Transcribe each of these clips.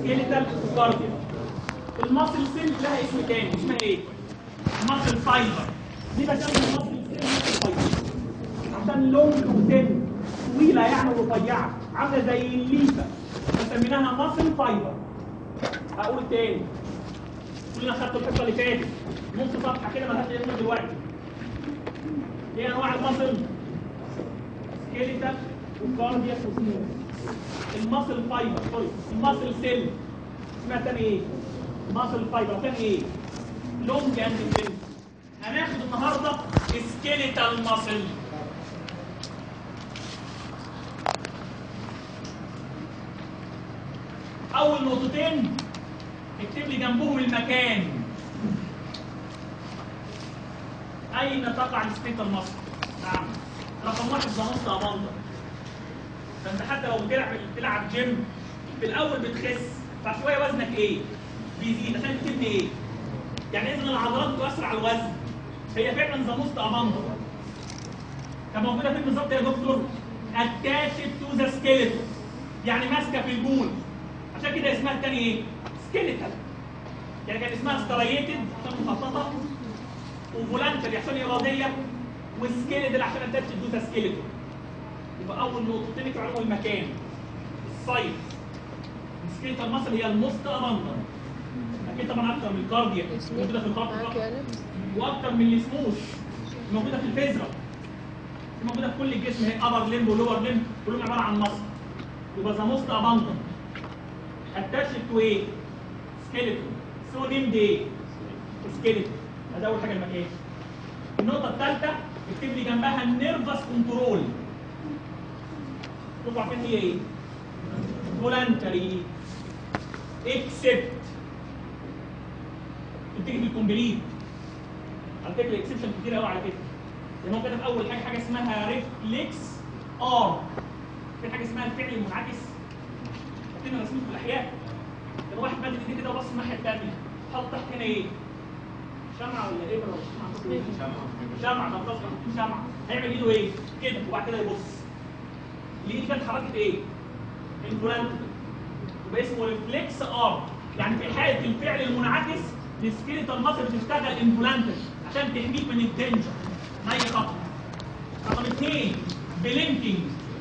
سكيليتال وكارديا الماسل سيل لها اسم تاني اسمها ايه؟ ماسل فايبر ليه بسمي الماسل سيل ماسل فايبر؟ عشان لونج وتن طويله يعني رفيعه عامله زي الليفه فسميناها ماسل فايبر هقول تاني كلنا خدتوا الحصه اللي فاتت نص صفحه كده مالهاش اسم دلوقتي ايه انواع الماسل؟ سكيليتال وكاردياك وسموث الماسل فايبر سوري الماسل سيل اسمها تاني ايه؟ ماسل فايبر تاني ايه؟ لونج اند سيل هناخد النهارده سكيليتال ماسل اول نقطتين اكتب لي جنبهم المكان اين تقع السكيليتال ماسل؟ نعم رقم واحد ده نص اباندا فانت حتى لو بتلعب بتلعب جيم في الاول بتخس فشويه وزنك ايه؟ بيزيد عشان تبني ايه؟ يعني اذا العضلات تؤثر على الوزن هي فعلا ذا موست اباندا كان موجوده فين بالظبط يا دكتور؟ اتاشد تو ذا سكيلتون يعني ماسكه في البول عشان كده اسمها الثاني ايه؟ سكيلتال يعني كان اسمها ستريتد عشان مخططه وفولانتري عشان اراديه وسكيلتال عشان اتاشد تو ذا سكيلتون يبقى اول نقطتين يتعلموا المكان السايز السكيلتال ماسل هي الموست اباندا اكيد طبعا اكتر من الكارديا موجوده في الخط معاك فقط يا نبي واكتر من السموث موجوده في الفيزرا موجوده في كل الجسم هي ابر ليمب ولور ليمب كلهم عباره عن مصل يبقى ذا موست اباندنت اتاشد تو ايه؟ سكيلتون سو نيمد ايه؟ سكيلتون هذا اول حاجه المكان النقطه الثالثه اكتب لي جنبها النيرفس كنترول شوفوا عارفين هي ايه؟ فولانتري اكسبت بتيجي في الكومبليت على فكره اكسبشن كتير قوي على فكره يعني هو كده في اول حاجه حاجه اسمها ريفلكس ار في حاجه اسمها الفعل المنعكس كنا راسمين في الاحياء كان واحد مادة ايديه كده وبص الناحيه الثانيه حط تحت هنا ايه؟ شمعه ولا ايه ولا شمعه؟ شمعه ده خلاص شمعه هيعمل ايده ايه؟ كده وبعد كده يبص الايد كانت حركه ايه؟ انفولانت يبقى اسمه ريفلكس ار يعني في حاله الفعل المنعكس السكيلتال ماسل بتشتغل انفولانتد عشان تحميك من الدنجر من اي خطر رقم اثنين بلينكينج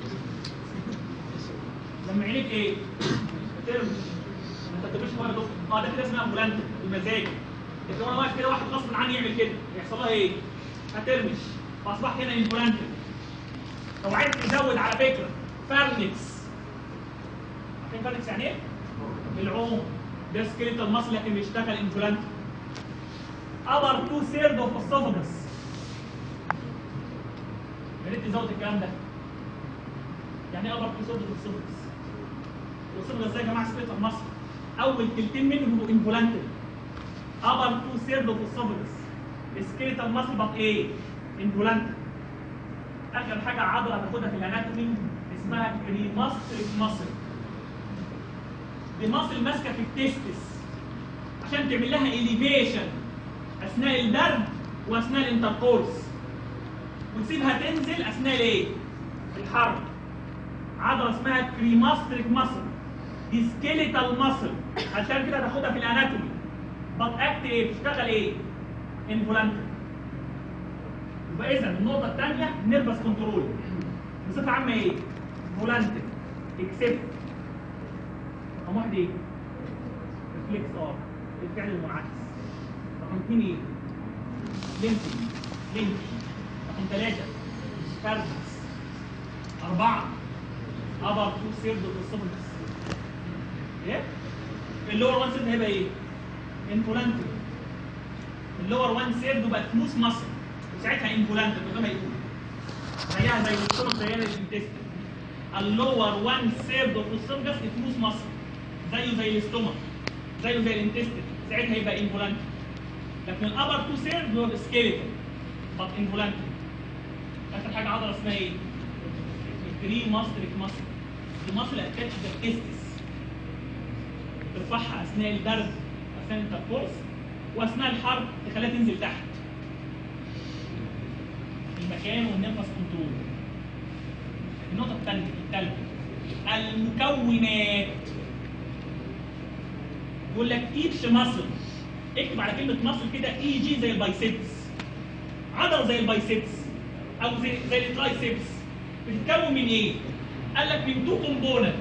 لما عينيك ايه؟ ترمش ما تنتبهش بقى يا دكتور اه ده كده اسمها انفولانتد المزاج لكن وانا واقف كده واحد غصب عني يعمل كده يحصل لها ايه؟ هترمش فاصبحت هنا انفولانتد لو عايز تزود على فكره فارنكس عارفين فارنكس يعني ايه؟ العوم ده سكيلتال ماسل لكن بيشتغل انفولانت ابر تو سيرد اوف اسوفاجس يا ريت تزود الكلام ده يعني ايه ابر تو سيرد اوف اسوفاجس الاسوفاجس ده يا جماعه سكيلتال ماسل اول تلتين منه بيبقوا انفولانتد ابر تو سيرد اوف اسوفاجس سكيلتال ماسل بط ايه؟ انفولانتد اخر حاجه عضله هتاخدها في الاناتومي اسمها كريماستريك ماسل دي ماسل ماسكه في التستس عشان تعمل لها اليفيشن اثناء البرد واثناء الانتركورس وتسيبها تنزل اثناء الايه؟ الحر عضله اسمها كريماستريك ماسل دي سكيليتال ماسل عشان كده تاخدها في الاناتومي بط اكت ايه؟ بتشتغل ايه؟ انفولانتري يبقى اذا النقطه الثانيه نيرفس كنترول بصفه عامه ايه؟ فولانتري اكسبت رقم واحد ايه؟ ريفلكس ار الفعل المنعكس رقم اثنين ايه؟ لينكينج لينك رقم ثلاثة كاردكس أربعة أبر تو سيرد والسوفنس إيه؟ اللور 1 سيرد هيبقى إيه؟ انفولانتري اللور 1 سيرد بقى سموث ماسل وساعتها انفولانتري من غير ما يقول زيها زي السوفنس زيها زي الانتستين اللور 1 سيرد اوف السوفنس سموث ماسل زيه زي الاستومك زيه زي الانتستين ساعتها يبقى انفولانتري لكن الابر تو سيرد هو السكيلتون بط انفولانتري اخر حاجه عضله اسمها ايه؟ الكري ماستريك ماسل دي ماسل اتاتش بالتستس ترفعها اثناء البرد اثناء الانتركورس واثناء الحر تخليها تنزل تحت المكان والنفس كنترول النقطه الثالثه الثالثه المكونات يقول لك ايتش ماسل اكتب على كلمه ماسل كده اي جي زي البايسبس عضله زي البايسبس او زي زي الترايسبس بتتكون من ايه؟ قال لك من تو كومبوننت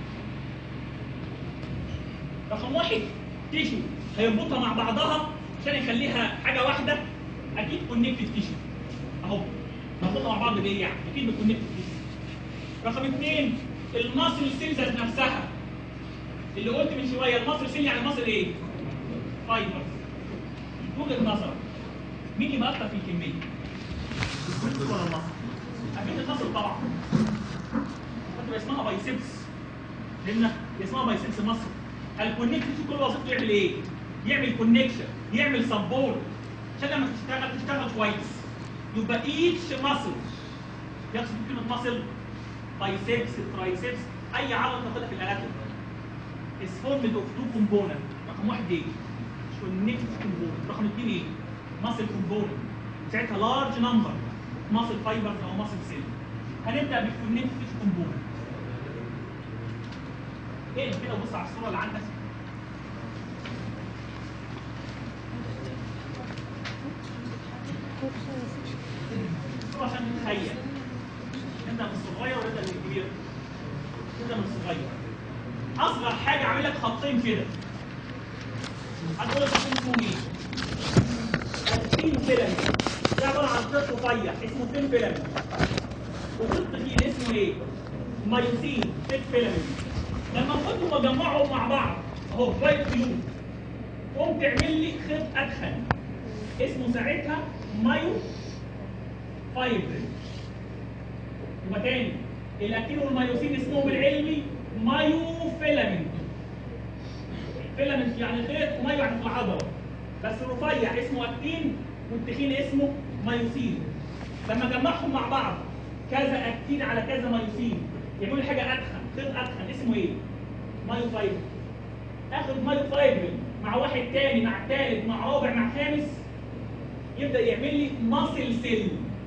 رقم واحد تيشو هيربطها مع بعضها عشان يخليها حاجه واحده اكيد كونكتد تيشو اهو مربوطه مع بعض بايه يعني؟ اكيد بكونكتد تيشو رقم اثنين الماسل سيل ذات نفسها اللي قلت من شويه الماسل سيل يعني ماسل ايه؟ فايبر وجهه نظرك مين يبقى اكتر في الكميه؟ الكونكتد ولا الماسل؟ اكيد الماسل طبعا هتبقى اسمها بايسبس لان اسمها بايسبس ماسل الكونكت كل وظيفته يعمل ايه؟ يعمل كونكشن يعمل سبورت عشان لما تشتغل تشتغل كويس يبقى ايتش ماسل يقصد كلمه ماسل بايسبس ترايسبس اي عضله تاخدها في الاناتومي is formed of two component رقم واحد ايه؟ connective component رقم اثنين ايه؟ muscle component ساعتها large number muscle fibers او muscle cell هنبدا بالكونكتيف component ايه كده بص على الصوره اللي عندك الصوره عشان تتخيل نبدا من الصغير ونبدا من الكبير نبدا من الصغير اصغر حاجه عامل لك خطين كده هتقول الخطين اسمهم ايه؟ التين فيلامنت ده عباره عن خط رفيع اسمه تين فيلامنت وخط تخين اسمه ايه؟ مايوسين تين فيلامنت لما نحطهم واجمعهم مع بعض اهو شويه خيوط قوم تعمل لي خيط ادخن اسمه ساعتها مايو فايبرين يبقى تاني الاكتين والمايوسين اسمهم العلمي مايو فيلامنت فيلامنت يعني خيط ومايو يعني في العضله بس الرفيع اسمه اكتين والتخين اسمه مايوسين لما اجمعهم مع بعض كذا اكتين على كذا مايوسين يعملوا لي حاجه ادخن خيط ادخن اسمه ايه؟ مايو فايبر اخد مايو فايبر مع واحد تاني مع تالت مع رابع مع خامس يبدا يعمل لي ماسل سيل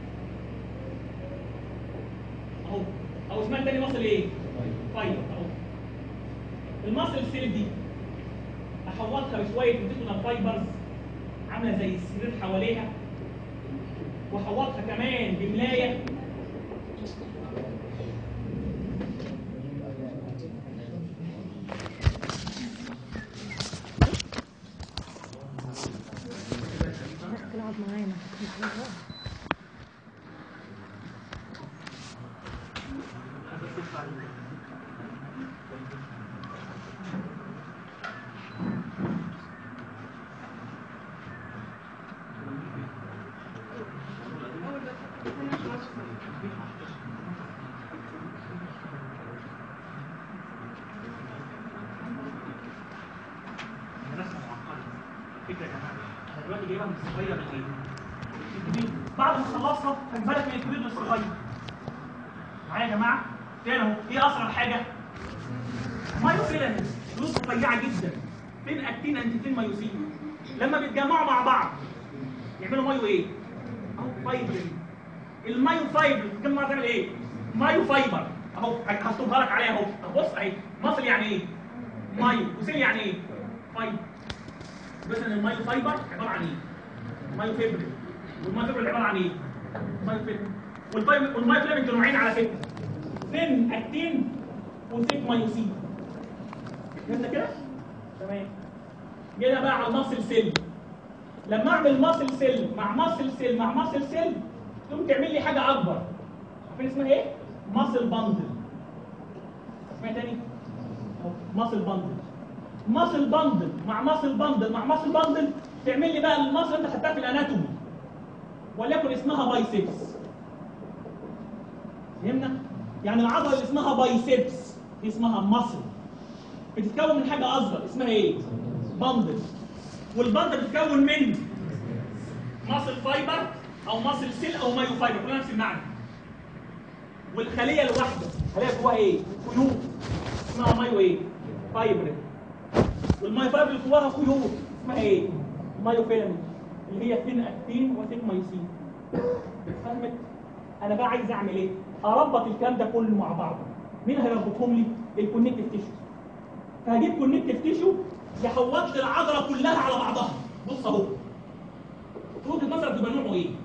اهو او اسمها تاني ماسل ايه؟ فايبر اهو الماسل سيل دي احوطها بشويه بتيتونا فايبرز عامله زي السرير حواليها واحوطها كمان بملايه تلعب معانا رسمة معقدة. فكرة يا جماعة انا دلوقتي جايبها من الصغير لايه؟ الكبير. بعد ما خلصها خد بالك من الكبير للصغير معايا يا جماعة؟ تاني اهو ايه اصغر حاجة؟ مايو فيلامنت فلوس رفيعة جدا فين اكتين انتيتين مايوسين لما بيتجمعوا مع بعض يعملوا مايو ايه؟ اهو فايبرين المايو فايبر بتتجمع تعمل ايه؟ مايو فايبر اهو هكتبها لك عليها اهو طب بص اهي مصل يعني ايه؟ مايو وسيل يعني ايه؟ فايبر مثلا المايو فايبر عباره عن ايه؟ مايو فيبر والمايو فيبر عباره عن ايه؟ مايو فيبر والفايبر والمايو فيلامنت نوعين على فكره ثين اكتين وثيك مايوسين فهمت كده؟ تمام جينا بقى على الماسل سيل لما اعمل ماسل سيل مع ماسل سيل مع ماسل سيل تقوم تعمل لي حاجه اكبر عارفين اسمها ايه؟ ماسل باندل اسمها تاني؟ ماسل باندل ماسل باندل مع ماسل باندل مع ماسل باندل تعمل لي بقى الماسل اللي انت خدتها في الاناتومي وليكن اسمها بايسبس فهمنا؟ يعني العضله اللي اسمها بايسبس دي اسمها ماسل بتتكون من حاجه اصغر اسمها ايه؟ باندل والباندل بتتكون من ماسل فايبر او ماسل سيل او مايو فايبر كلها نفس المعنى والخليه الواحده خليه جواها ايه؟ خيوط اسمها مايو ايه؟ فايبر والمايو فايبر اللي جواها خيوط اسمها ايه؟ مايو فيلامنت اللي هي ثين اكتين وثين مايوسين فهمت؟ انا بقى عايز اعمل ايه؟ اربط الكلام ده كله مع بعضه مين هيربطهم لي؟ الكونكتيف تيشو فهجيب كونكتيف تيشو يحوط لي العضله كلها على بعضها بص اهو في وجهه نظرك يبقى نوعه ايه؟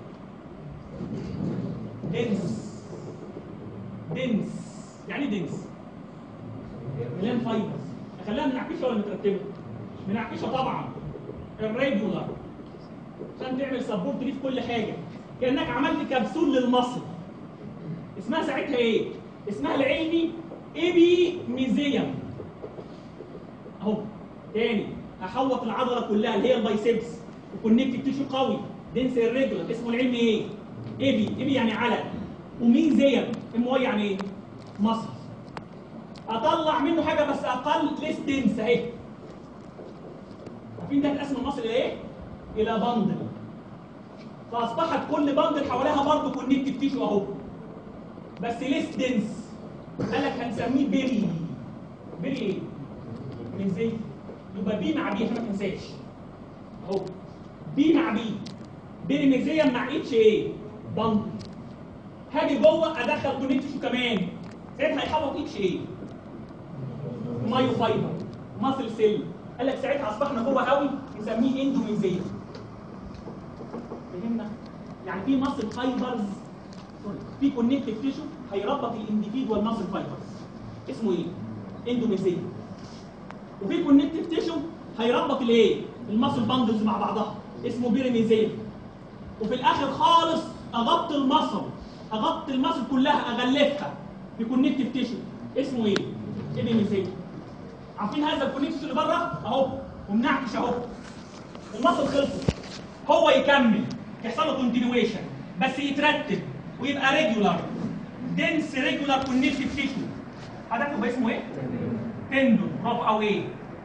دنس دنس يعني ايه دنس؟ مليان فايبرز اخليها منعكشه ولا مترتبه؟ منعكشه طبعا الريجولار عشان تعمل سبورت ليه في كل حاجه كانك عملت كبسول للمصل اسمها ساعتها ايه؟ اسمها العلمي ايبي ميزيوم اهو تاني هحوط العضله كلها اللي هي البايسبس وكونكتيف تيشو قوي دنس الريجولار اسمه العلمي ايه؟ ايبي ايبي يعني علق وميزيوم ام واي يعني ايه؟ مصل اطلع منه حاجه بس اقل ليس دنس اهي عارفين ده اتقسم المصل الى ايه؟ الى بندل فاصبحت كل بندل حواليها برضه كونكتيف تيشو اهو بس ليس دنس قال لك هنسميه بيري بيري ايه؟ من زي يبقى بي مع بي عشان ما تنساش اهو بي مع بي بيري ميزيوم مع اتش ايه؟ بندل هاجي جوه ادخل كونكتيف تيشو كمان ساعتها هيحوط اتش ايه؟ مايو فايبر ماسل سيل قال لك ساعتها اصبحنا جوه قوي نسميه اندوميزيوم فهمنا يعني في ماسل فايبرز سوري في كونكتيف تيشو هيربط الانديفيدوال ماسل فايبرز اسمه ايه اندوميزيوم وفي كونكتيف تيشو هيربط الايه الماسل باندلز مع بعضها اسمه بيريميزيوم وفي الاخر خالص اغطي المصل اغطي المصل كلها اغلفها بكونكتيف تيشو اسمه ايه ابيميزيوم عارفين هذا الكونكتيف اللي بره اهو ومنعكش اهو المصل خلصت هو يكمل يحصل له كونتينيويشن بس يترتب ويبقى ريجولار دنس ريجولار كونكتيف تيشو هدفه يبقى اسمه ايه؟ تندون برافو او ايه؟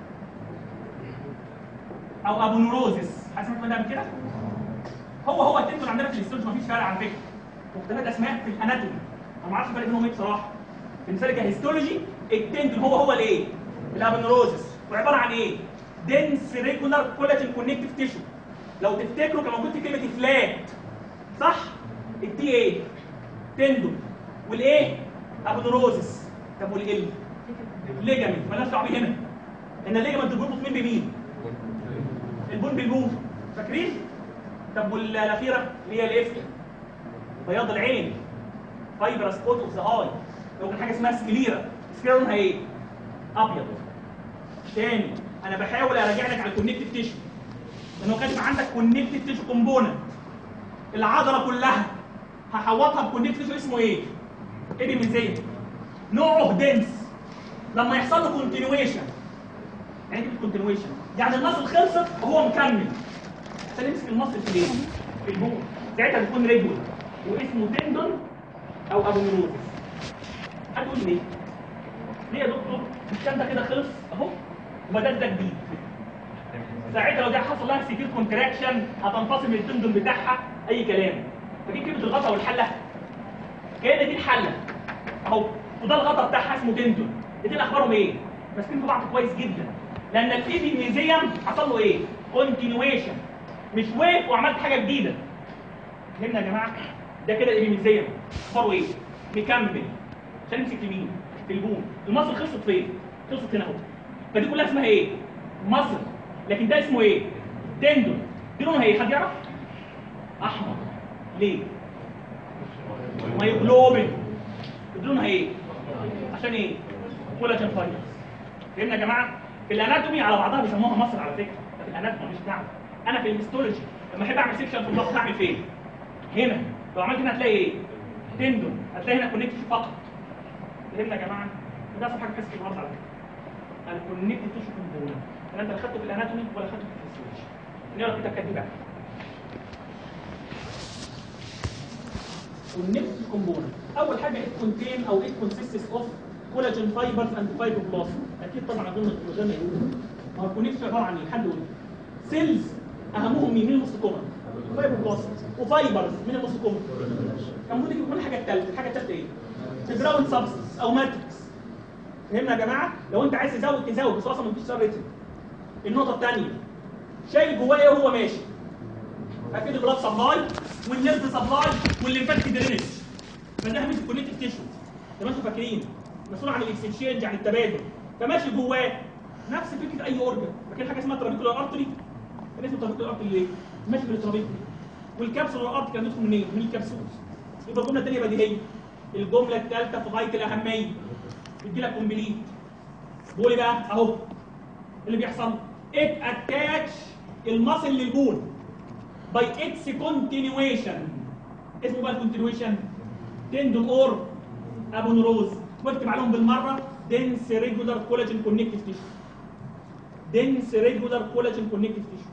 او ابونوروزس حد سمعت ده قبل كده؟ هو هو التندون عندنا في الاستولج مفيش فرق على فكره مختلفات اسماء في الاناتومي انا ما اعرفش الفرق بينهم ايه بصراحه بالنسبه لي كهيستولوجي التندون هو هو الايه؟ الابونوروزس وعباره عن ايه؟ دنس ريجولار كولاجين كونكتيف تيشو لو تفتكروا كان موجود في كلمه فلات صح؟ التي ايه؟ تندون والايه؟ ابونوروزس طب والال؟ ليجامنت مالناش دعوه بيه هنا ان الليجامنت بيربط مين بمين؟ البون بالبون فاكرين؟ طب والاخيره اللي هي الاف بياض العين فايبر سبوت اوف ذا اي لو كان حاجه اسمها سكليرا سكليرا لونها ايه؟ ابيض تاني انا بحاول ارجع لك على الكونكتيف تيشو لانه كاتب عندك كونكتيف تيشو كومبوننت العضله كلها هحوطها بكونكتيف تيشو اسمه ايه؟ ابيميزيوم نوعه دنس لما يحصل له كونتينيويشن يعني ايه كونتينيويشن؟ يعني المصل خلصت وهو مكمل عشان يمسك المصل في الايه؟ في البون ساعتها بيكون ريجول واسمه تندون او ابونيروزس هتقول ليه؟ ليه يا دكتور؟ مش كان ده كده خلص اهو وبدات ده جديد ساعتها لو ده حصل لها سيفير كونتراكشن هتنفصل من التندون بتاعها اي كلام فدي كلمه الغطا والحله كان دي الحله اهو وده الغطا بتاعها اسمه تندون الاثنين اخبارهم ايه؟ ماسكين في بعض كويس جدا لان الفيبيميزيوم حصل له ايه؟ كونتينيويشن مش وقف وعملت حاجه جديده فهمنا يا جماعه؟ ده كده الابيميزيوم اخباره ايه؟ مكمل عشان يمسك في مين؟ في البون المصل خلصت فين؟ خلصت هنا اهو فدي كلها اسمها ايه؟ مصل لكن ده اسمه ايه؟ تندون دي لونها ايه؟ حد يعرف؟ احمر ليه؟ مايوجلوبين دي لونها ايه؟ عشان ايه؟ كولاجين فايبرز فهمنا يا جماعه؟ في الاناتومي على بعضها بيسموها مصل على فكره ده في الاناتومي مش دعوه انا في الميستولوجي لما احب اعمل سيكشن في المصل هعمل فين؟ هنا لو عملت هنا هتلاقي ايه؟ تندون هتلاقي هنا كونكتيف فقط فهمنا يا جماعه؟ ده اصلا حاجه كاسك النهارده على فكره الكونكتيف تيشو كومبوننت لا انت لا خدته في الاناتومي ولا خدته في الفسيولوجي نقرا كده كاتب بقى كونكتيف كومبوننت اول حاجه ات كونتين او ات كونسيستس اوف كولاجين فايبرز اند فايبروبلاست اكيد طبعا اظن الكولاجين يقولوا ما هو الكونكتيف عباره عن ايه حد يقول سيلز اهمهم مين مين المستقمه فايبروبلاست وفايبرز من المستقمه كان المفروض يجيب كل الحاجه الثالثه الحاجه الثالثه ايه جراوند سبستنس او ماتريكس فهمنا يا جماعه لو انت عايز تزود تزود بس اصلا مفيش سبريتد النقطه الثانيه شايل جواه ايه وهو ماشي اكيد البلاد سبلاي والنيرف سبلاي والليمفاتيك درينج فده اهم الكونكتيف تيشو زي ما انتم فاكرين مسؤول عن الاكسشينج عن التبادل فماشي جواه نفس فكره اي اورجن فاكر حاجه اسمها ترابيكولار ارتري كان اسمه ترابيكولار ارتري ليه؟ ماشي بالترابيكولار والكبسولار ارتري كان اسمه منين؟ من الكبسول يبقى الجمله الثانيه بديهيه الجمله الثالثه في غايه الاهميه يدي لك كومبليت بقول ايه بقى اهو اللي بيحصل ات اتاتش المصل للبول باي اتس كونتينيويشن اسمه بقى الكونتينيويشن تندون اور ابونروز واكتب عليهم بالمره دنس ريجولار كولاجين كونكتيف تيشو دنس ريجولار كولاجين كونكتيف تيشو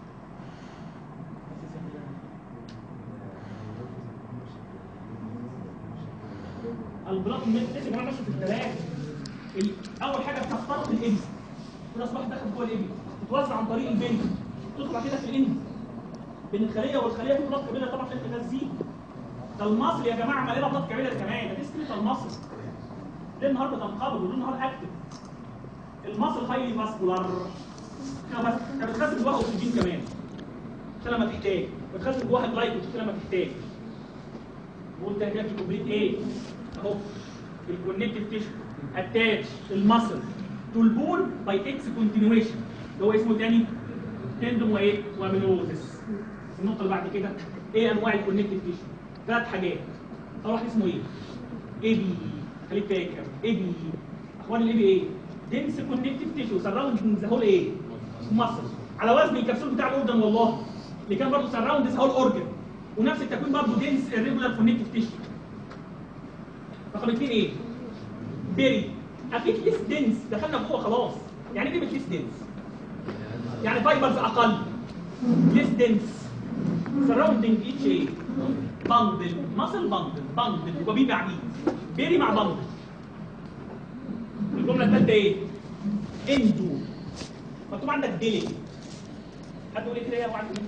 البلاط لسه كمان ماشي في الثلاث اول حاجه بتخترق الابن في ناس واحد دخل جوه الابن تتوزع عن طريق البنت تطلع كده في الانف بين الخليه والخليه في بلاط كابيلر طبعا عشان تغذيه ده المصل يا جماعه مليانه بلاط كابيلر كمان ده دي سكريت المصل ليه النهار بتنقبض وليه النهار اكتف المصل هايلي ماسكولار كانت بتخزن جواها اكسجين كمان عشان لما تحتاج بتخزن جواها جلايكوجين عشان لما تحتاج وقلت هنا في كوبليت ايه اهو الكونكتيف تيشو اتاتش المصل تو البول باي اكس كونتينيويشن اللي هو اسمه تاني تندوم وايه وامينوزس النقطه اللي بعد كده ايه انواع الكونكتيف تيشو ثلاث حاجات اول واحد اسمه ايه اي بي خليك فاكر اي بي اخوان الاي بي ايه دنس كونكتيف تيشو سراوند ذا هول ايه مصل على وزن الكبسول بتاع الاورجن والله اللي كان برضه سراوند ذا هول اورجن ونفس التكوين برضه دنس irregular كونكتيف تيشو رقم اثنين ايه بيري اكيد ليس دنس دخلنا جوه خلاص يعني ايه ليس دنس يعني فايبرز اقل ليس دنس سراوندنج ايتش ايه بندل ماسل بندل بندل يبقى بيه مع بيه بيري مع بندل الجمله الثالثه ايه اندو مكتوب عندك ديلي حد يقول لي كده يا ابو عبد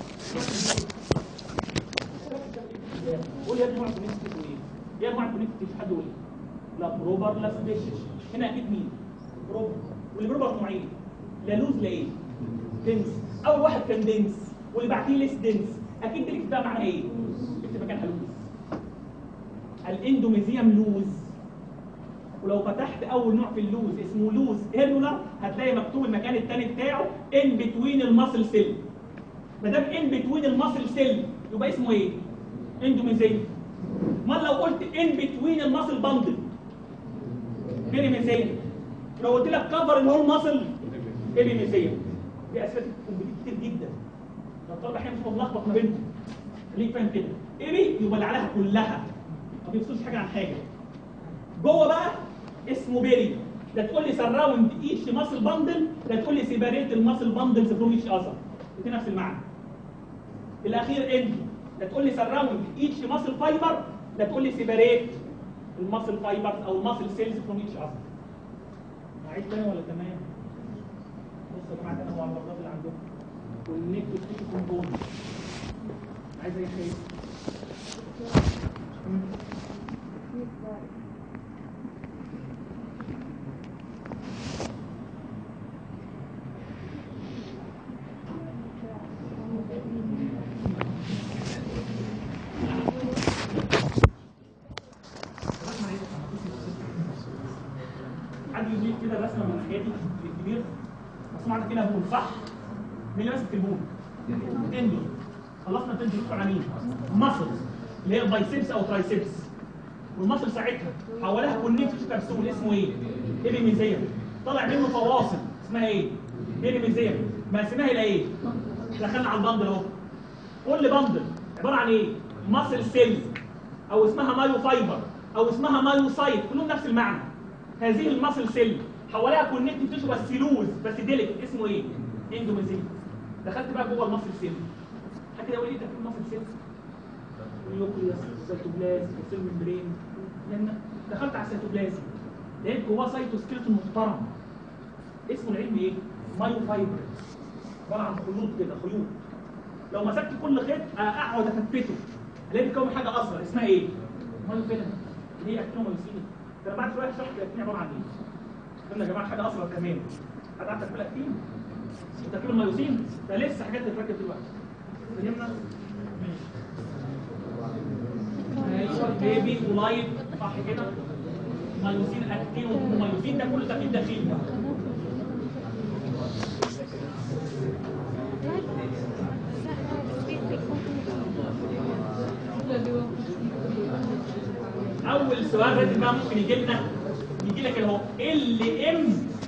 قول يا ابني عبد ايه يا ابو عبد حد يقول لي لا بروبر لا سبيشال هنا اكيد مين بروبر واللي بروبر نوعين لا لوز لا ايه دنس اول واحد كان دنس واللي بعديه ليس دنس اكيد دي بقى معناها ايه اكتب مكانها لوز الاندوميزيوم لوز ولو فتحت اول نوع في اللوز اسمه لوز هيرنولار هتلاقي مكتوب المكان الثاني بتاعه ان بتوين الماسل سيل ما دام ان بتوين الماسل سيل يبقى اسمه ايه اندوميزيوم امال لو قلت ان بتوين الماسل باندل بيريميزيوم لو قلت لك كفر الهول ماسل ابيميزيوم دي اسئله كومبليت كتير جدا لو الطالب احيانا مش ملخبط ما بينهم خليك فاهم كده ايبي يبقى اللي عليها كلها ما بيفصلش حاجه عن حاجه جوه بقى اسمه بيري لا تقول لي سراوند ايتش ماسل باندل لا تقول لي سيباريت الماسل باندلز فروم ايتش اذر دي نفس المعنى الاخير اندو لا تقول لي سراوند ايتش ماسل فايبر لا تقول لي سيباريت الماسل فايبرز او الماسل سيلز فروم ايتش اذر معيد تاني ولا تمام بصوا يا جماعه تاني هو على البراد اللي عندكم والنيكتو تيجي كومبوننت عايز اي حاجه حد يجيب كده رسمه من الناحيه دي الكبير مرسوم عندك هنا بول صح؟ مين اللي ماسك البول؟ تندون خلصنا تندون ندخل على مين؟ ماسلز اللي هي البايسبس او ترايسبس والماسل ساعتها حولها كونكتيف كبسول اسمه ايه؟ ابيميزيوم طلع منه فواصل اسمها ايه؟ ابيميزيوم مقسماها الى ايه؟ دخلنا على البندل اهو قول لي بندل عباره عن ايه؟ ماسل سيلز او اسمها مايو فايبر او اسمها مايوسايت كلهم نفس المعنى هذه الماسل سيل حواليها كونكتيف تيشو بس لوز بس ديليكت اسمه ايه؟ اندوميزيوم دخلت بقى جوه الماسل سيل حد كده يقول لي ده في الماسل سيل النيوكليوس السيتوبلازم السيل ممبرين لان دخلت على السيتوبلازم لقيت جواه سايتوسكيلتون محترم اسمه العلمي ايه؟ مايو فايبر عباره عن خيوط كده خيوط لو مسكت كل خيط اقعد افتته الاقي بيكون حاجه اصغر اسمها ايه؟ مايو فيلم اللي هي اكتينومايوسين ده بعد شويه شرح الاكتين عباره عن ايه؟ قلنا يا جماعه حاجه اصغر كمان حد عارف تكمله اكتين؟ تركيب المايوسين ده لسه حاجات تتركب دلوقتي فهمنا؟ ايوه بيبي ولايت صح كده؟ مايوسين اكتين ومايوسين ده كله تركيب داخلي السؤال ده بقى ممكن يجي لنا يجي لك اهو ال ام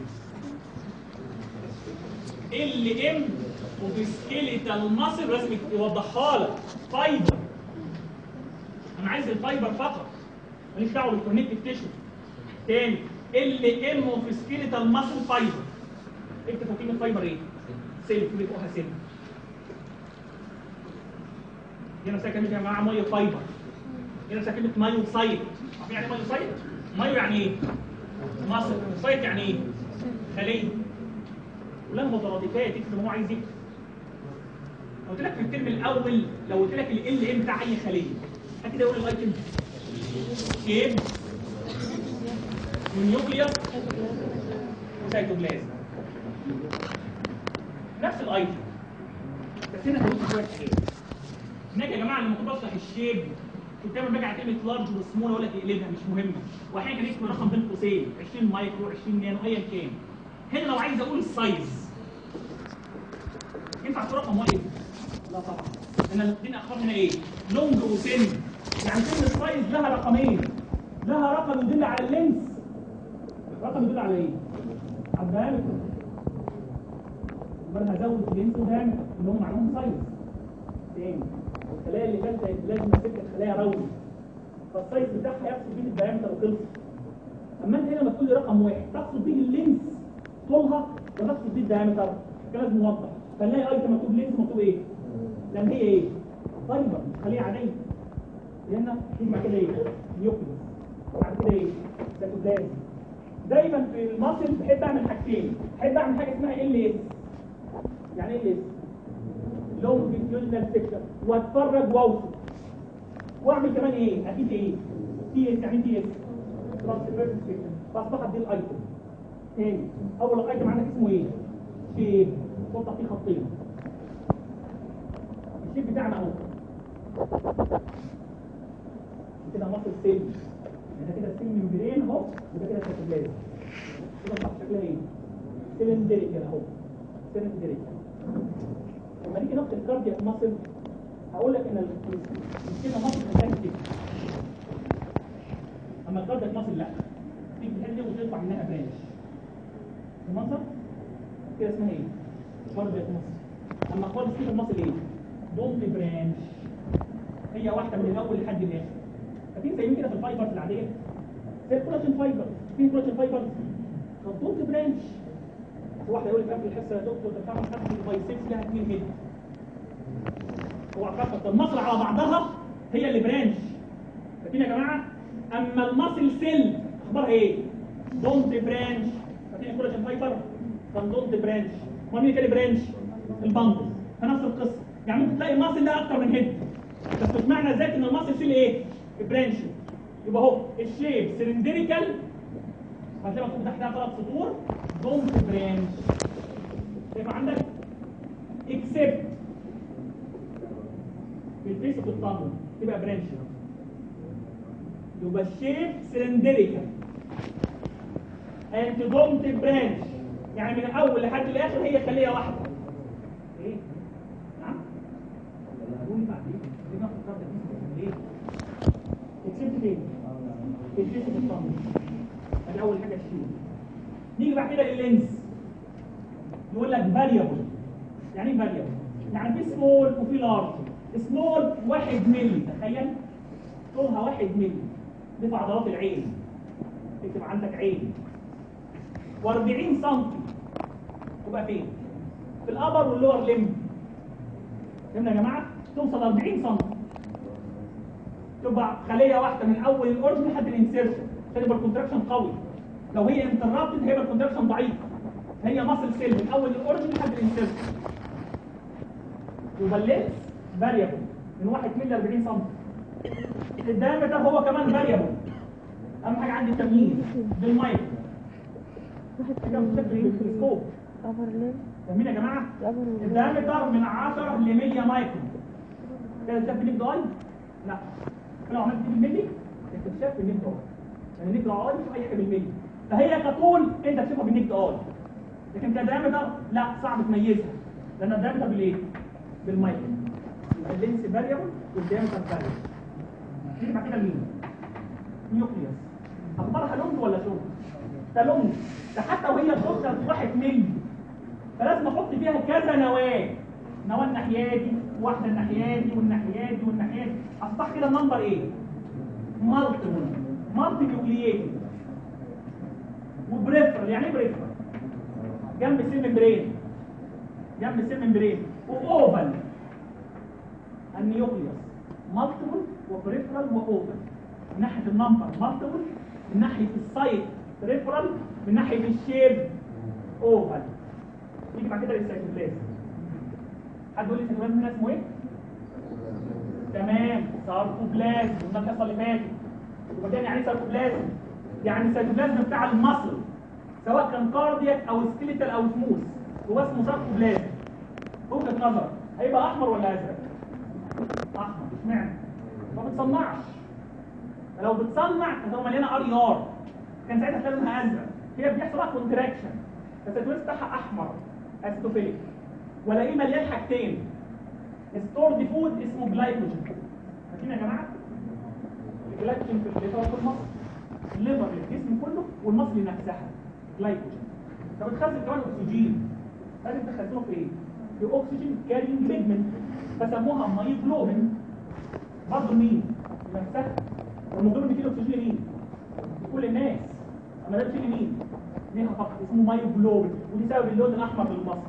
ال ام وفي سكيليتال ماسل لازم يوضحها لك فايبر انا عايز الفايبر فقط ماليش دعوه بالكونكتيف تيشو تاني ال ام وفي سكيليتال ماسل فايبر انت فاكرين الفايبر ايه؟ سيل اللي فوقها سيل هنا ساكن يا جماعه ميه فايبر هنا ساكن مايو سايت عارفين يعني ايه مايو سايت؟ مايو يعني ايه؟ مصر سايت يعني ايه؟ خليه ولها مترادفات يكتب هو عايز يكتب لو قلت لك في الترم الاول لو قلت لك ال ام بتاع اي خليه هات كده يقول الايتم شيب ونيوكليوس وسيتوبلازم نفس الايتم بس هنا هقول شويه حاجات هناك يا جماعه لما كنت بشرح الشيب كنت دايما باجي على كلمه لارج وسمول اقول لك اقلبها مش مهمه واحيانا كان يكتب رقم بين قوسين 20 مايكرو 20 نانو ايا كان هنا لو عايز اقول السايز ينفع تقول رقم واحد لا طبعا انا الاثنين اخر هنا ايه لونج وسن يعني كلمه السايز لها رقمين لها رقم يدل على اللينس رقم يدل على ايه على الدايمتر يبقى انا هزود اللينس ودايمتر اللي هم معناهم سايز تاني الخلايا اللي جت لازم تبقى خلايا روي فالسايز بتاعها يقصد بيه الدايمتر وخلص اما انت هنا لما تقول لي رقم واحد تقصد بيه اللينس طولها ولا تقصد بيه الدايمتر كده لازم نوضح فنلاقي ايتم مكتوب لينس مكتوب ايه؟ لان هي ايه؟ فايبر مش خليه عاديه هنا تجمع كده ايه؟ نيوكليوس بعد كده ايه؟ سيتوبلازم دايما في المصل بحب اعمل حاجتين بحب اعمل حاجه اسمها ال اس يعني ايه ال اس؟ لونجيتيودنال سيكشن واتفرج واوصف واعمل كمان ايه؟ اكيد ايه؟ تي اس يعني تي اس ترانسفيرس سيكشن فاصبحت دي الايتم تاني اول ايتم عندك اسمه ايه؟ شيب تحط فيه خطين الشيب بتاعنا اهو كده مصر سيل هنا كده السيل ممبرين اهو وده كده سيتوبلازم كده صح شكلها ايه؟ سيلندريكال اهو سيلندريكال لما نيجي ناخد الكاردياك ماسل هقول لك ان ال- كده ماسل محتاج كده اما الكاردياك ماسل لا تيجي تحل وتطلع منها برانش المنظر كده اسمها ايه؟ كاردياك ماسل اما خالص كده الماسل ايه؟ دونت برانش هي واحده من الاول لحد الاخر ففي زي كده في الفايبرز العاديه زي الكولاجين فايبر في كولاجين فايبر طب دونت برانش واحد يقول لك قبل الحصه يا دكتور ده بتعمل خمسه بايسكس لها 2 مللي هو عقاب المصل على بعضها هي اللي برانش لكن يا جماعه اما المصل سيل اخبارها ايه؟ دونت برانش فاكرين الكولاجين فايبر كان دونت برانش امال مين اللي برانش؟ البندل فنفس القصه يعني ممكن تلاقي المصل ده اكتر من هيد بس مش معنى ذلك ان المصل سيل ايه؟ برانش يبقى اهو الشيب سلندريكال هتلاقي مكتوب تحتها ثلاث سطور دونت برانش يبقى عندك اكسبت في الفيس وفي الطابل تبقى برانش يبقى الشيب سلندريكال انت دونت برانش يعني من الاول لحد الاخر هي خليه واحده ايه نعم قولي بعدين ليه ما فكرت فيه ليه اكسبت فين في الفيس وفي الطابل ادي اول حاجه الشيب نيجي بعد كده لللينز نقول لك فاريبل يعني ايه فاريبل يعني في سمول وفي لارج سمول واحد ملي تخيل طولها واحد ملي دي في عضلات العين تكتب عندك عين و40 سم تبقى فين في الابر واللور ليم فهمنا يا جماعه توصل 40 سم تبقى خليه واحده من اول الاورجن لحد الانسيرشن عشان يبقى الكونتراكشن قوي لو هي انترابتد هيبقى الكونتراكشن ضعيف هي ماسل سيل من اول الاورجن لحد الانسيرشن يبقى اللينس فاريبل من 1 مللي 40 سم الدايمتر هو كمان فاريبل اهم حاجه عندي التمييز بالمايك واحد حاجه بتشكل بالتلسكوب أبر لين فاهمين يا جماعه أبر الدايمتر من 10 ل 100 مايكرون كده شايف النيك اي لا لو عملت دي بالملي انت شايف النيك اي يعني النيك اي مش اي حاجه بالملي فهي كطول انت تشوفها بالنيك اي لكن كدايمتر لا صعب تميزها لان الدايمتر بالايه؟ بالمايكرون يبقى اللينس فاريبل والدايمتر فاريبل نيجي بعد كده مين؟ نيوكليوس اخبارها لونج ولا شورت ده لونج ده حتى وهي شورت اصبحت ملي فلازم احط فيها كذا نواه نواه الناحيه دي واحده الناحيه دي والناحيه دي والناحيه دي اصبح كده النمبر ايه مالتيبل مالتي نيوكلييتد وبريفرال يعني ايه بريفرال جنب السيل ممبرين جنب السيل ممبرين واوفال النيوكليوس مالتيبل وبريفرال واوفال من ناحيه النمبر مالتيبل من ناحيه السايت بريفرال من ناحيه الشيب اوفال يجي بعد كده للسيتوبلازم حد يقول لي السيتوبلازم هنا اسمه ايه؟ تمام ساركوبلازم قلنا الحصه اللي فاتت وبعدين يعني ايه ساركوبلازم؟ يعني السيتوبلازم بتاع المصل سواء كان كاردياك او سكيليتال او سموث هو اسمه ساركوبلازم وجهه نظر هيبقى احمر ولا ازرق؟ احمر اشمعنى؟ ما بتصنعش لو بتصنع هتبقى مليانه ار اي ار كان ساعتها هتلاقي لونها ازرق هي بيحصل لها كونتراكشن بس التويست بتاعها احمر اسيتوفيليك والاقيه مليان حاجتين ستورد فود اسمه جلايكوجين فاكرين يا جماعه الجلايكوجين في الليفر وفي المصل الليفر للجسم كله والمصل نفسها جلايكوجين فبتخزن كمان اكسجين لازم تخزنه في ايه؟ في اكسجين كارينج بيجمنت فسموها مايوجلوبين برضه مين؟ نفسها والموجود بيشيل اكسجين مين؟ كل الناس اما ده بيشيل مين؟ ليها فقط اسمه مايوجلوبين ودي سبب اللون الاحمر للمصل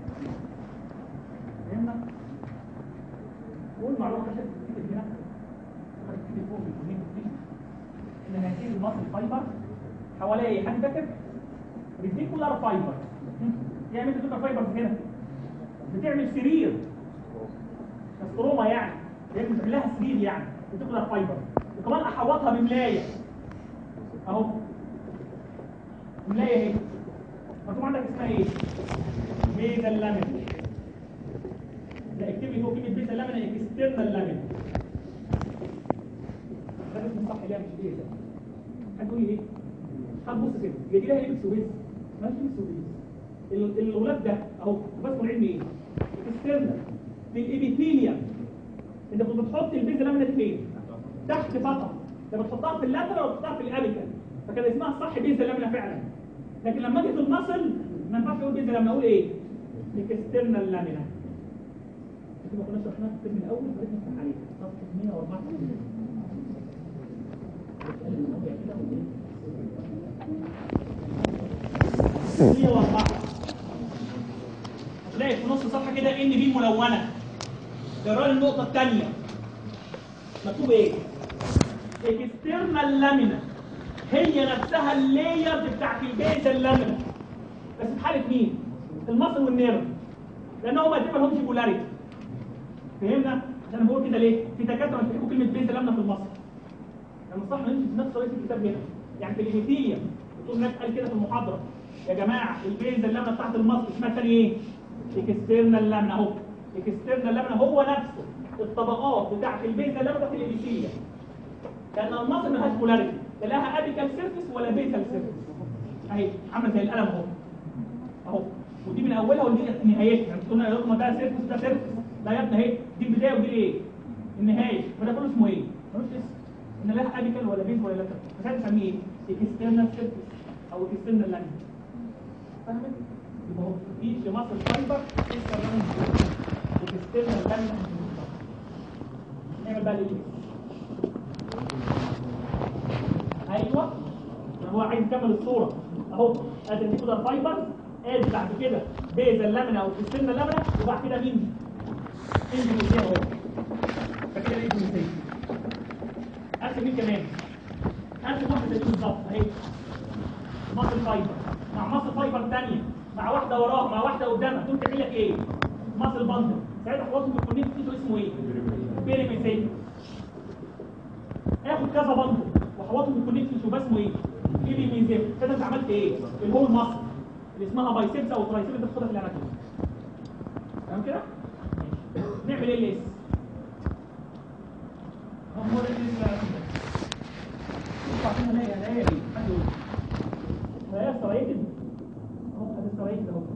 فهمنا؟ قول معلومه عشان تكتب هنا تكتب فوق الكميه دي ان هذه المصل فايبر حواليها ايه؟ حد فاكر؟ ريتيكولار فايبر يعمل ريتيكولار فايبر هنا بتعمل سرير استروما يعني بيعمل لها سرير يعني ريتيكولار فايبر وكمان احوطها بملايه اهو ملايه اهي مكتوب عندك اسمها ايه؟ بيزا لامين لا اكتب لي فوق كلمه بيزا لامين اكسترنال لامين ده اسمه صح ليه مش بيزا هتقول لي ايه؟ هتبص كده هي دي لها ايبكس وبيز ما فيش ايبكس وبيز الغلاف ده اهو بس العلمي ايه؟ اكسترنال للابيثيليوم انت كنت بتحط البيزا لامين فين؟ تحت فقط انت بتحطها في اللاترال ولا بتحطها في الابيكال فكان اسمها صح بيزا لامينا فعلا لكن لما اجي في المصل ما ينفعش اقول بيزا لما اقول ايه اكسترنال لامينا كده كنا شرحناها في الترم الاول بقيت نفتح عليه صفحه 104 104 هتلاقي في نص صفحه كده ان بي ملونه اقرا لي النقطه الثانيه مكتوب ايه اكسترنال لامينا هي نفسها اللاير بتاعت البيز اللامينا بس في حاله مين المصل والنيرف لان هما الاثنين ما لهمش بولاريتي فهمنا عشان انا بقول كده ليه في دكاتره بيكتبوا كلمه بيز اللامينا في المصل لما الصح ما يمشي بنفس طريقه الكتاب هنا يعني في الانيتيليوم بتقول ناس قال كده في المحاضره يا جماعه البيز اللامينا بتاعت المصل اسمها الثاني ايه اكسترنال لامينا اهو اكسترنال لامينا هو نفسه الطبقات بتاعت البيز اللامينا بتاعت الانيتيليوم لان المصل ما لهاش بولاريتي لا لها ابيكال سيرفيس ولا بيتال سيرفيس اهي عامله زي القلم اهو اهو ودي من اولها ودي نهايتها يعني قلنا يا ده سيرفيس ده سيرفيس لا يا ابني اهي دي البدايه ودي ايه النهايه فده كله اسمه ايه ملوش اسم ان لها ابيكال ولا بيز ولا لاتر فكده نسميه ايه اكسترنال سيرفيس او اكسترنال لاين فاهم يبقى هو في في مصر فايبر اكسترنال اكسترنال لاين نعمل بقى الايه ايوه هو عايز يكمل الصوره اهو ادي دي كده فايبر ادي بعد كده بيز اللامنه او السن اللامنه وبعد كده مين اندونيسيا اهو فكده الاندونيسيا ارسم مين كمان ارسم واحده زي دي بالظبط اهي مصل فايبر مع مصل فايبر ثانيه مع واحده وراها مع واحده قدامها دول تعمل لك ايه مصل باندل ساعتها خلاص الكونيكت اسمه ايه بيريميسيت اخد كذا باندل وحواطه بالكونكشن شوف اسمه ايه ايه بي ميزيم كده انت عملت ايه الهول مصر اللي اسمها بايسبس او ترايسبس انت بتاخدها في الاناتومي تمام كده ماشي. نعمل ايه الليس هم الليس بعدين الاقي الاقي ايه حد يقول هي السرايكد اهو ادي السرايكد اهو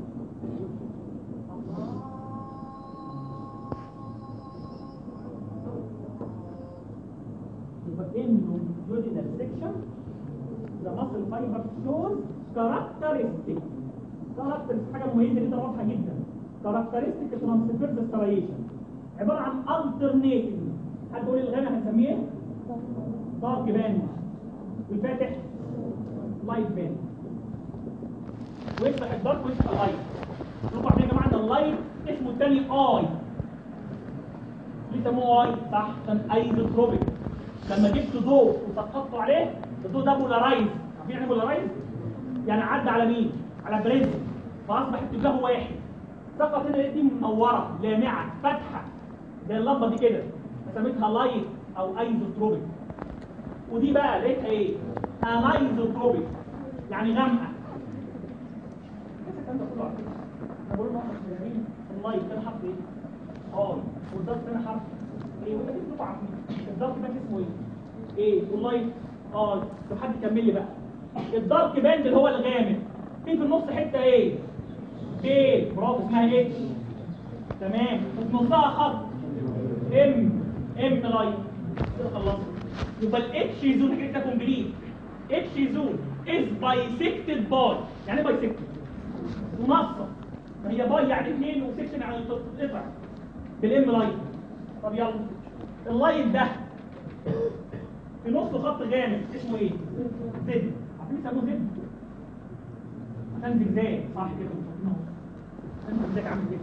يبقى انه جوجينال سيكشن section the muscle fiber shows characteristic characteristic حاجه مميزه جدا واضحه جدا characteristic transverse striation عباره عن alternating حد يقول لي الغنى هنسميه ايه؟ دارك باند والفاتح لايت باند ويفتح الدارك ويفتح اللايت نقول عارفين يا جماعه ان اللايت اسمه الثاني اي ليه سموه اي صح عشان ايزوتروبيك لما جبت ضوء وسقطته عليه الضوء ده بولارايز عارفين يعني بولارايز يعني عدى على مين على بريزم فاصبح اتجاه واحد سقط هنا دي منوره لامعه فاتحه زي اللمبه دي كده فسميتها لايت او ايزوتروبيك ودي بقى لقيتها ايه انايزوتروبيك يعني غامقه الكلام ده كله على فكرة. انا بقول لهم احنا شغالين اللايت ده حرف ايه اه والضغط هنا حرف ايه وده كله عارفين الضغط ده اسمه ايه ايه واللايت اه طب حد يكمل لي بقى الدارك باند اللي هو الغامق في في النص حته ايه ايه برافو اسمها ايه تمام وفي نصها خط ام ام لايت كده خلصنا يبقى الاتش زون كده كومبليت اتش زون از بايسكتد باي يعني ايه بايسكتد منصه ما هي باي يعني اثنين وسكشن يعني تتقطع بالام لايت طب يلا اللايت ده في نصه خط غامق اسمه ايه زد عارفين يسموه زد عشان زجزاج صح كده عشان زجزاج عامل كده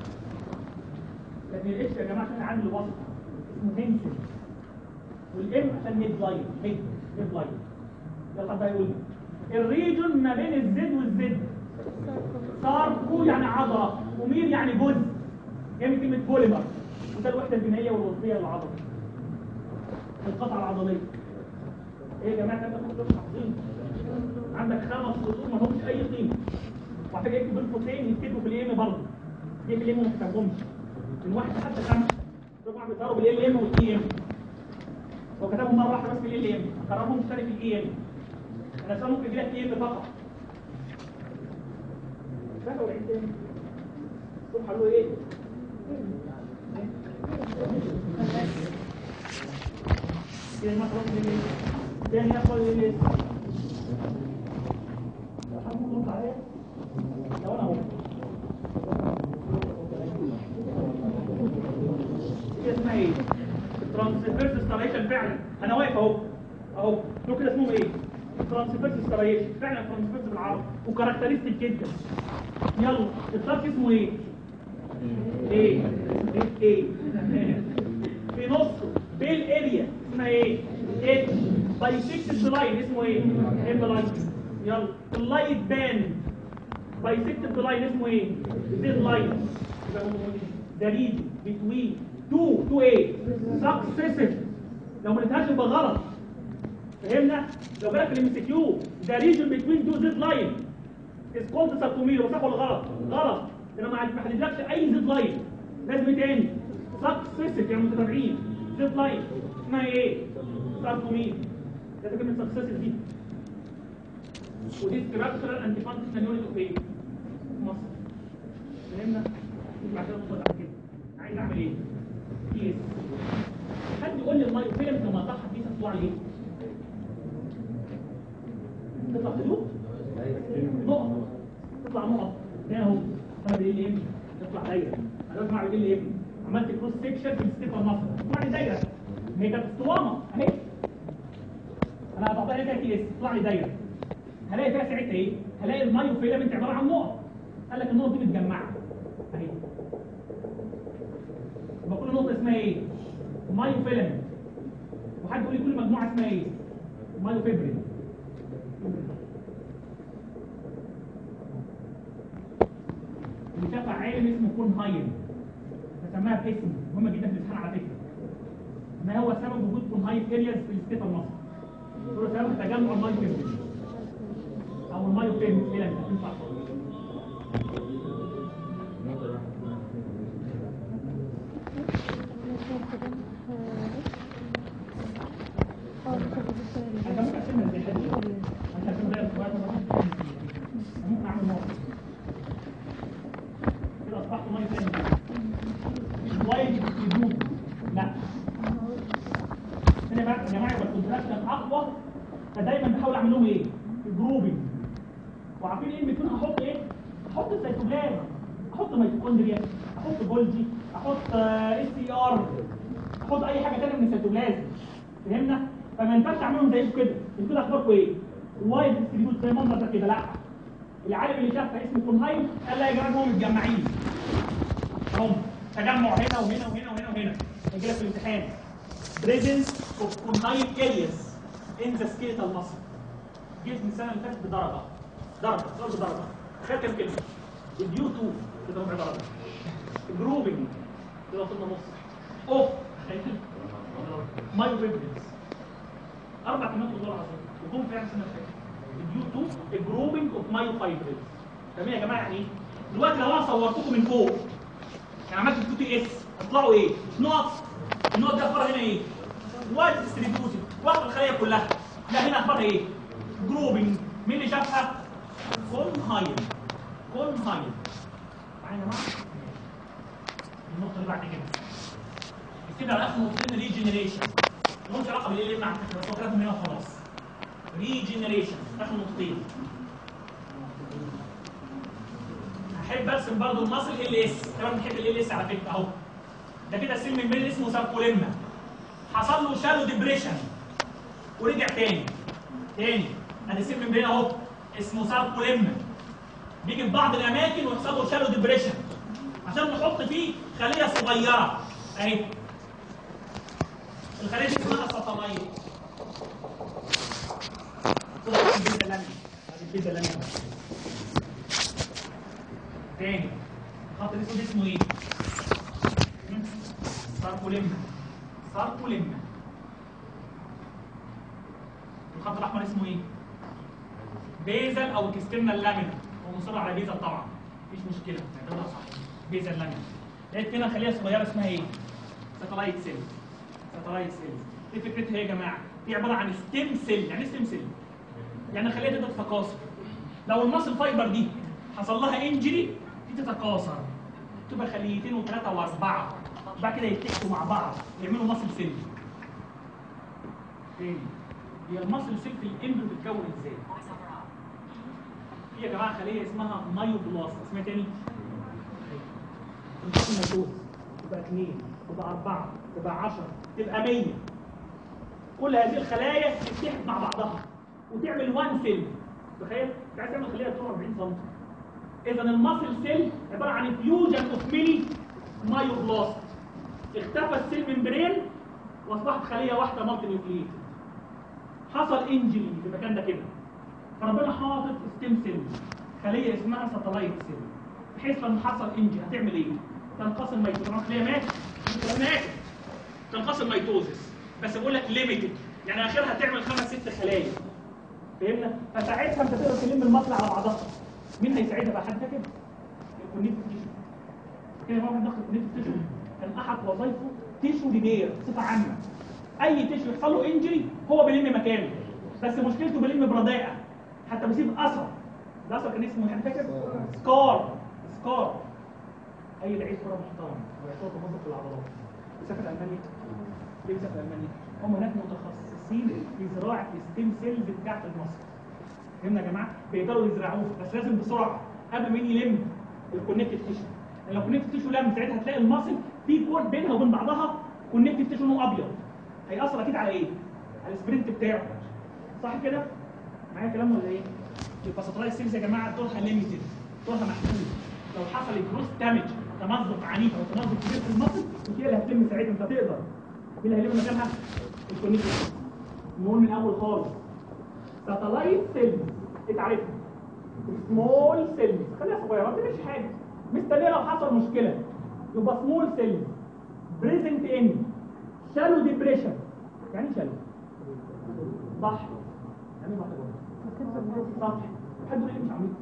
لكن الاتش يا جماعه عشان عامل وسط اسمه هنسل والام عشان ميد لاين ميد ميد لاين يلا بقى يقول لي. الريجون ما بين الزد والزد ساركو يعني عضله ومير يعني جزء جاي من كلمه بوليمر وده الوحده البنائيه والوظيفيه للعضله القطعه العضليه ايه يا جماعه كده كنتوا حافظين عندك خمس خطوط ما لهمش اي قيمه وعلى فكره يكتب القوسين يكتبوا في الام برضه دي في الام ما تكتبهمش من واحد حتى خمسه طبعا بيضربوا بالال ام والاي ام هو كتبهم مره واحده بس في ال ام قررهم تاني في الاي ام انا سأل ممكن يجي لك اي ام فقط ده هو العيد تاني روح قال له ايه كده ما خلاص ليه تاني ياخد ليه حابب نرد عليه لو انا هو دي اسمها ايه ترانسفيرس ستاريشن فعلا انا واقف اهو اهو شوف كده اسمه ايه ترانسفيرس ستاريشن فعلا ترانسفيرس بالعربي وكاركترستيك جدا يلا الضغط اسمه ايه ايه ايه ايه في نصه بيل اريا اسمها ايه اتش بايسكتد لاين اسمه ايه ام لاين يلا اللايت باند بايسكتد لاين اسمه ايه زد لاين ده ريد بتوين تو تو ايه سكسيسيف لو ما لقيتهاش يبقى غلط فهمنا لو جالك الام سي كيو ذا ريجن بتوين تو زد لاين از كولد ساركومير صح ولا غلط غلط انا ما ما حددلكش اي زد لاين لازم إيه تاني سكسيسيف يعني متتابعين زد لاين اسمها ايه ساركومير ده كلمه سكسيسيف دي ودي ستراكشرال انتي فانكشنال يونت اوف ايه مصر فهمنا يبقى عشان نوصل على كده عايز اعمل ايه كيس حد يقول لي المايو فيلم لما ضحى فيه تطلع ليه تطلع خيوط نقط تطلع نقط هنا اهو انا بقول لي تطلع دايره انا لازم اعمل ايه اللي عملت كروس سيكشن في الستيفر مصر تطلع لي دايره هي كانت اسطوانه اهي انا هطبقها لك كيس تطلع لي دايره هلاقي فيها ساعتها ايه هلاقي المايو فيلامنت عباره عن نقط قال لك النقط دي متجمعه اهي يبقى كل نقطه اسمها ايه مايو فيلامنت وحد يقول لي كل مجموعه اسمها ايه مايو فيبرين اللي شاف عالم اسمه كون هايم فسماها باسم مهمه جدا في الامتحان على فكره ما هو سبب وجود كون هايم ارياز في الستيفر مصر هو سبب تجمع المايو فيبرين او المايو فيبرين تنفع انت ممكن تسمي زي حديد انت تسمي زي الصغير ممكن اعمل موقف كده اصبحت ميه ثانيه وايد يدوب لا هنا بقى يا جماعه يبقى الكونتراكشن اقوى فدايما بحاول اعمل لهم ايه؟ جروبنج وعارفين ايه الميتون هحط ايه؟ احط السيتوبلازم احط ميتوكوندريا احط جولجي احط اس سي ار احط اي حاجه ثانيه من السيتوبلازم فهمنا؟ فما ينفعش اعملهم زيكم كده انتوا كده اخباركم ايه؟ وايد ديستريبيوت زي منظر ده كده لا العالم اللي شافها اسمه كونهايم قال لا يا جماعه هم متجمعين هم تجمع هنا وهنا وهنا وهنا وهنا يجي لك في الامتحان presence of conhyme areas in the skeletal muscle جيت من السنه اللي فاتت بدرجه درجه سؤال بدرجه خد كام كلمه الديو 2 كده ربع درجه جروبنج كده وصلنا نص اوف مايو ريفرنس اربع كلمات والله العظيم وجم فعلا السنه اللي فاتت الديو 2 جروبنج اوف مايو فايبرز تمام يا جماعه يعني ايه؟ دلوقتي لو انا صورتكم من فوق يعني عملت الكيو تي اس هتطلعوا ايه؟ نقط النقط دي اخبارها هنا ايه؟ وايد ديستريبيوتد واخد الخليه كلها لا هنا اخبارها ايه؟ جروبنج مين اللي شافها؟ كونهايم كونهايم معايا يا جماعه؟ النقطه اللي بعد كده كده على اخر نقطتين ريجنريشن ملهمش علاقه باللي اللي على فكره بس فكرتهم هنا وخلاص ريجنريشن اخر نقطتين احب ارسم برضه المصل ال اس كمان بنحب ال اس على فكره اهو ده كده سلم ممبرين اسمه ساركوليما حصل له شالو ديبريشن ورجع تاني تاني ادي سلم ممبرين اهو اسمه ساركوليما بيجي في بعض الاماكن ويحصل له شالو ديبريشن عشان نحط فيه خليه صغيره اهي الخليه دي اسمها ساتلايت البيزا لاميا البيزا لاميا تاني الخط الاسود اسمه ايه؟ ساركوليما ساركوليما الخط الاحمر اسمه ايه؟ بيزل او اكسترنال لامينا هو مصر على بيزل طبعا مفيش مشكله نعتبرها صح بيزل لامينا لقيت هنا خليه صغيره اسمها ايه؟ ساتلايت سيل ساتلايت سيل ايه فكرتها ايه يا جماعه؟ دي عباره عن ستيم سيل يعني ايه ستيم سيل؟ يعني خليه تقدر تتكاثر لو المصل فايبر دي حصل لها انجري دي تتكاثر تبقى خليتين وثلاثه واربعه بعد كده يتحدوا مع بعض يعملوا مصل سيل تاني هي المصل سيل في الامبريو بتتكون ازاي؟ في يا جماعه خليه اسمها مايوبلاست اسمها تاني؟ تنقسم ميتوز تبقى اثنين تبقى اربعه تبقى 10 تبقى 100 كل هذه الخلايا تتحد مع بعضها وتعمل وان سيل تخيل انت عايز تعمل خليه طولها 40 سم اذا الماسل سيل عباره عن فيوجن اوف ميني مايوبلاست اختفى السيل ممبرين واصبحت خليه واحده مالتي نيوكلييتد حصل انجري في المكان ده كده فربنا حاطط ستيم سيل خليه اسمها ساتلايت سيل بحيث لما حصل انجري هتعمل ايه؟ تنقسم ميتوز طبعا خليه مات مات تنقسم ميتوزس بس بقول لك ليميتد يعني اخرها تعمل خمس ست خلايا فهمنا؟ فساعتها انت تقدر تلم المصل على بعضها مين هيساعدها بقى حد فاكر؟ الكونيكتيف تيشو كده يا واحد دخل الكونيكتيف تيشو كان احد وظائفه تيشو ريبير بصفه عامه اي تيشو يحصل له انجري هو بيلم مكانه بس مشكلته بيلم برداءه حتى بيسيب اثر الاثر كان اسمه يعني فاكر؟ سكار سكار اي لعيب كوره محترم ويعتبر موظف في العضلات بيسافر المانيا ليه بيسافر المانيا؟ هم هناك متخصصين في زراعه الستيم سيلز بتاعت المصل فهمنا يا جماعه بيقدروا يزرعوه بس لازم بسرعه قبل مين يلم الكونكتيف تيشو لو الكونكتيف تيشو لم ساعتها هتلاقي المصل في كود بينها وبين بعضها كونكتيف تيشو لونه ابيض هيأثر اكيد على ايه؟ على السبرنت بتاعه صح كده؟ معايا كلام ولا ايه؟ يبقى ساتلايت سيلز يا جماعه دورها ليميتد دورها محدود لو حصل جروس دامج تمزق عنيف او تمزق كبير في المصل مش هي اللي هتلم ساعتها انت تقدر مين اللي هيلم مكانها؟ الكونكتيف نقول من الاول خالص ساتلايت سيلز اتعرفنا سمول سيلز خليها صغيره ما بتعملش حاجه مستنيه لو حصل مشكله يبقى سمول سيلز بريزنت ان شالو ديبريشن يعني ايه شالو صح يعني ايه بحر صح حد يقول لي مش عميق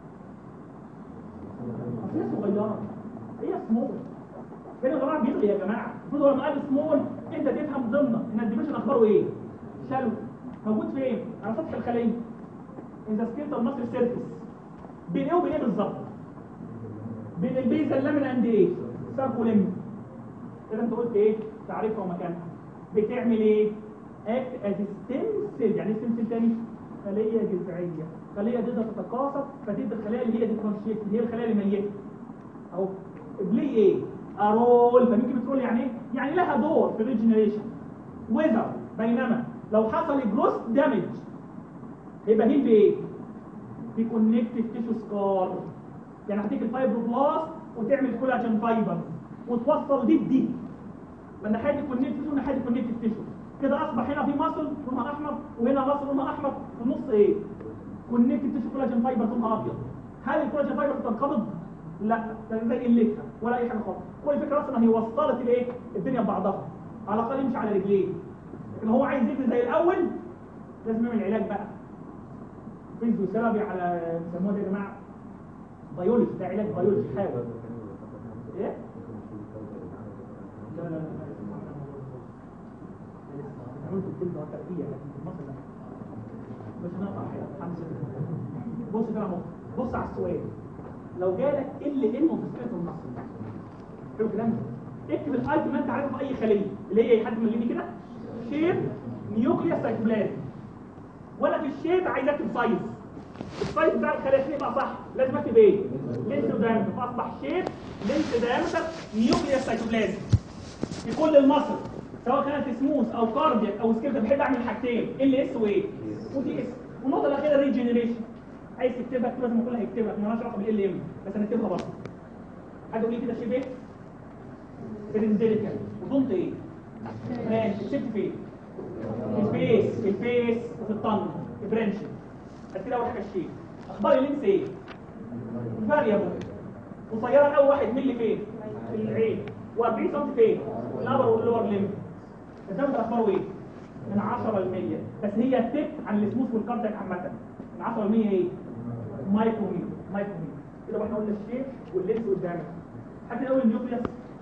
أصل هي صغيره هي سمول فين يا جماعه بيغلي يا جماعه المفروض لما قال سمول انت تفهم ضمن ان الديبريشن اخباره ايه شالو موجود فين على سطح الخليه ان ذا سكيلتال ماسل سيرفيس بين ايه وبين ايه بالظبط بين البيزا اللامين اند ايه ساركوليم كده انت قلت ايه تعريفها ومكانها بتعمل ايه اكت از ستيم سيل يعني ستيم سيل تاني خليه جذعيه خليه تقدر تتكاثر فتدي الخلايا اللي هي ديفرنشيت اللي هي الخلايا الميته اهو بلي ايه ارول فممكن بتقول يعني ايه يعني لها دور في الريجنريشن ويذر بينما لو حصل جروس دامج يبقى هيل بايه في كونكتيف تيشو سكار يعني هتيجي الفايبروبلاست وتعمل كولاجين فايبر وتوصل دي بدي من ناحيه الكونكتيف تيشو وناحيه الكونكتيف تيشو كده اصبح هنا في ماسل لونها احمر وهنا ماسل لونها احمر في النص ايه كونكتيف تيشو كولاجين فايبر لونها ابيض هل الكولاجين فايبر بتنقبض لا ده زي قلتها ولا اي حاجه خالص كل الفكره اصلا هي وصلت الايه الدنيا ببعضها على الاقل يمشي على رجليه لكن هو عايز يجري زي الاول لازم يعمل علاج بقى فيزيوثيرابي على بيسموها ده يا جماعه بيولوجي ده علاج بيولوجي حاول ايه لا لا لا عملت الكلمه وتربيه لكن في مصر لا مش نقطع خمسه بص كده اهو بص على السؤال لو جالك ال ان وفسكته النص حلو الكلام ده اكتب الايتم اللي انت عارفه في اي خليه اللي هي ايه حد مليني كده شيب نيوكليس سايتوبلازم ولا في الشيب عايز اكتب سايز السايز بتاع الخليه عشان يبقى صح لازم اكتب ايه لينس ودايمتر فاصبح شيب لينس دايمتر نيوكليس سايتوبلازم في كل المصر سواء كانت سموث او كاردياك او سكيلت بحب اعمل حاجتين ال اس وايه ودي اس والنقطه الاخيره ريجنريشن عايز تكتبها كده لازم كلها هيكتبها مالهاش علاقه بالال ام بس هنكتبها برضه حاجه قول لي كده شيب ايه برينديليكال وضمت ايه برانش كتبت فين الفيس الفيس وفي الطن برانش بس كده اول حاجه الشيب اخبار اللينس ايه فاريبل قصيره قوي واحد ملي فين في العين و40 سم فين الابر واللور ليمب الدم اخباره ايه من 10 ل 100 بس هي تك عن السموث والكاردياك عامه من 10 ل 100 ايه مايكروميتر مايكروميتر كده واحنا قلنا الشيب واللينس والدايمتر حتى اول النيوكليوس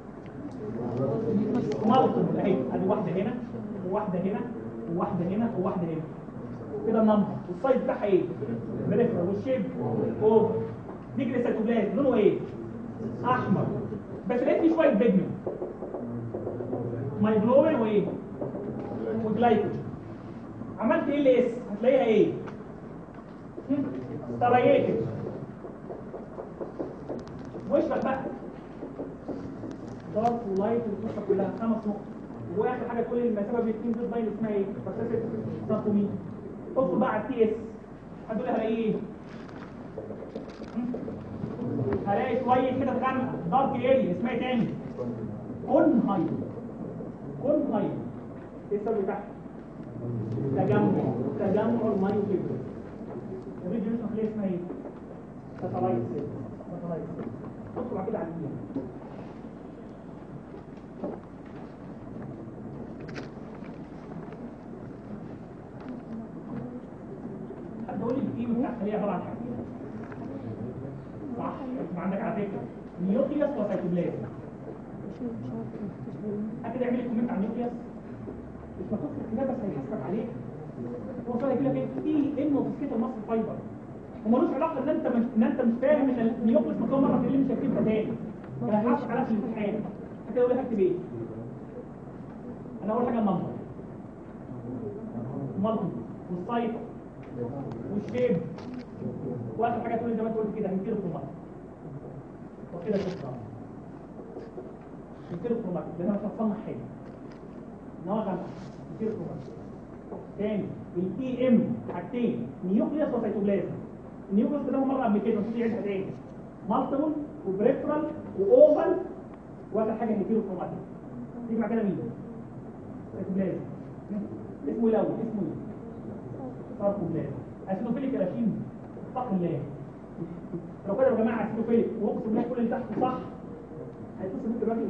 مالتيبل اهي ادي واحده هنا وواحده هنا وواحده هنا وواحده هنا كده النمبر والسايز بتاعها ايه بريفرال والشيب اوفر نيجي للسيتوبلازم لونه ايه احمر بس لقيت فيه شويه بيجمنت مايجلوبين وايه وجلايكوجين عملت ايه ال اس هتلاقيها ايه ستريتد واشرح بقى دارك ولايت والقصه كلها خمس نقط واخر حاجه كل المسافه بين الاثنين دول باين اسمها ايه؟ مسافه ساركومين ادخل بقى على التي اس هتقول لي هلاقي ايه؟ هلاقي شويه كده غامقه دارك اريا اسمها ايه تاني؟ كون هاي كون هاي ايه السبب بتاعها؟ تجمع تجمع المايو فيبر الريديو مش مخليه اسمها ايه؟ ساتلايت سيل ساتلايت سيل ادخل بعد كده على اليمين حد يقول لي القيمه بتاع الخليه عباره عن حاجتين صح انت عندك على فكره نيوكليوس وسيتوبلازم اكيد اعمل لي كومنت عن النيوكليوس مش مكتوب في الكتاب بس هيحاسبك عليه هو صار يقول لك ايه في انه بسكيت المصل فايبر ومالوش علاقه ان انت مش ان انت مش فاهم ان النيوكليوس مكون مره في اللي مش هكتبها تاني ما هيحاسبك عليها في الامتحان حتى يقول لك اكتب ايه انا اول حاجه النمبر مالتي والسايت والشيب واخر حاجه تقول لي زي ما انت قلت كده هنكتب كرومات وكده شكرا هنكتب كرومات لان انا مش هتصنع حاجه انما غلط هنكتب كرومات تاني الاي ام حاجتين نيوكليوس وسيتوبلازم النيوكليوس ده مره قبل كده المفروض يعيدها تاني مالتيبل وبريفرال واوفال واخر حاجه هنكتب كرومات تيجي بعد كده مين؟ سيتوبلازم اسمه الاول اسمه ايه؟ ساركوبلازم اسيدوفيليك كراشين صح الله لو كده يا جماعه اسيدوفيليك واقسم بالله كل اللي تحت صح هيتصل بيك الراجل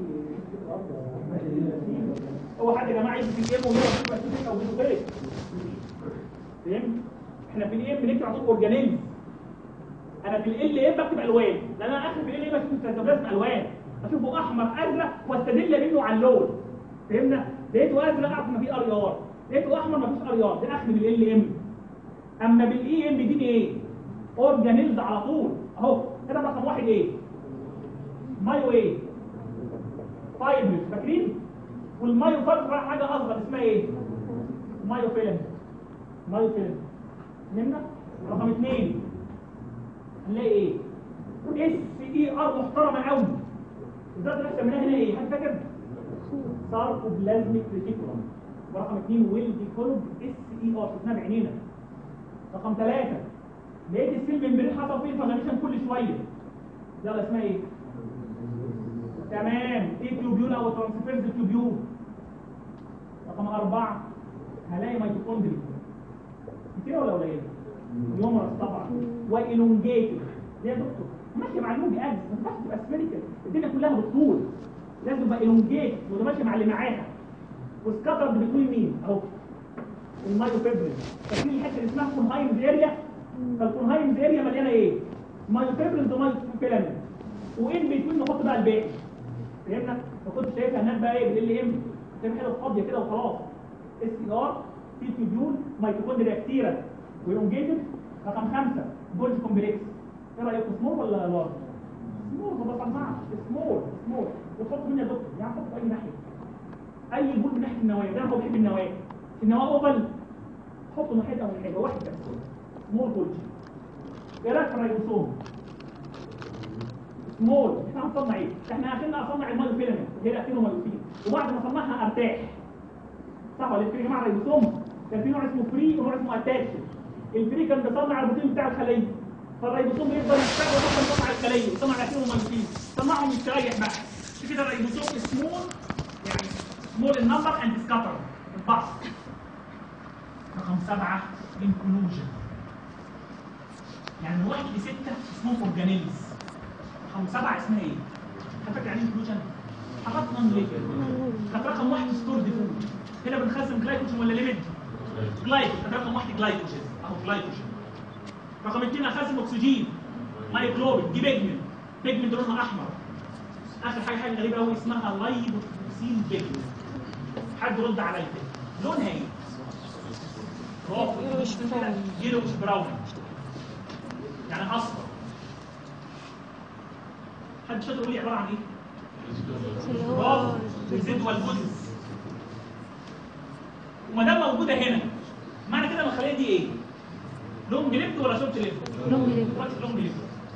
هو حد يا جماعه يجي في الام ويقول لك اسيدوفيليك او بيزوفيليك فهمت احنا في الام بنكتب على طول اورجانيزم انا في ال ام بكتب الوان لان انا اخر في ال ام بشوف السيتوبلازم الوان اشوفه احمر ازرق واستدل منه على اللون فهمنا لقيته ازرق اعرف ان في ار ار لقيته احمر مفيش ار ار ده اخر بالال ام اما بالاي ام دي ايه اورجانيلز على طول اهو كده رقم واحد ايه مايو ايه فايبرز فاكرين والمايو فايبر حاجه اصغر اسمها ايه مايو فيلم مايو فيلم نمنا رقم اثنين هنلاقي ايه؟ اس اي ار محترمه قوي بالذات اللي احنا سميناها هنا ايه؟ حد فاكر؟ ساركوبلازميك ريتيكولوم ورقم اثنين ويل ديفولوب اس اي ار شفناها بعينينا رقم ثلاثة لقيت السيل ممبرين حصل فيه انفلاميشن كل شوية يلا اسمها ايه؟ تمام ايه تيوبيول او ترانسفيرز تيوبيول رقم أربعة هلاقي ميتوكوندري كتير ولا قليلة؟ يومرس طبعا والونجيتد ليه يا دكتور؟ ماشي مع اللونج اجز ما ينفعش تبقى سفيريكال الدنيا كلها بالطول لازم تبقى الونجيت وده ماشي مع اللي معاها وسكاترد بتوين مين؟ اهو المايوفيبرين فاكرين الحته اللي اسمها كونهايمز اريا فالكونهايمز اريا مليانه ايه؟ مايوفيبرين ومايوفيلامين وان بتوين نحط بقى الباقي فهمنا؟ فكنت شايفها هناك بقى ايه بالال ام كان حته فاضيه كده وخلاص اس سي ار في تيوبيول ميتوكوندريا كتيره ويونجيتد رقم خمسه جولج كومبلكس ايه رايكم سمول ولا لارج؟ سمول ما بسمعش سمول سمول وتحط مين يا دكتور؟ يعني حط في اي ناحيه اي بول من ناحيه النوايا ده هو بيحب النوايا النوايا اوفل حطه ناحيه او ناحيه واحد بس سمول جولج ايه رايك في الريبوسوم؟ سمول احنا هنصنع ايه؟ احنا اخرنا اصنع المايو فيلامنت اللي هي الاكتينومايوسين وبعد ما صنعها ارتاح صح ولا يا جماعه الريبوسوم كان في نوع اسمه فري ونوع اسمه اتاتش الفري كان بيصنع البروتين بتاع الخليه فالريبوسوم يفضل يشتغل لغايه ما يصنع الخليه يصنع الاكتينومايوسين صنعهم يستريح بقى عشان كده الريبوسوم سمول يعني سمول النمبر اند سكاتر البعض رقم سبعه انكلوجن يعني من واحد لستة اسمهم اورجانيلز رقم سبعة اسمها ايه؟ انت فاكر يعني انكلوجن؟ حاجات نون ليجل طب رقم واحد ستورد فود هنا بنخزن جلايكوجين ولا ليميد؟ جلايكوجين طب رقم واحد جلايكوجين اهو جلايكوجين رقم اثنين اخزن اكسجين مايكروبين دي بيجمنت بيجمنت لونها احمر اخر حاجه حاجه غريبه قوي اسمها لايبوكسين بيجمنت حد رد عليا لونها ايه؟ يلوش براون. يلوش براون يعني اصفر حد شاطر يقول لي عباره عن ايه؟ اللي هو برافو الزيت والجزز وما دام موجوده هنا معنى كده ان الخليه دي ايه؟ لونج ليفت ولا شورت ليفت؟ لونج ليفت. دلوقتي لونج ليفت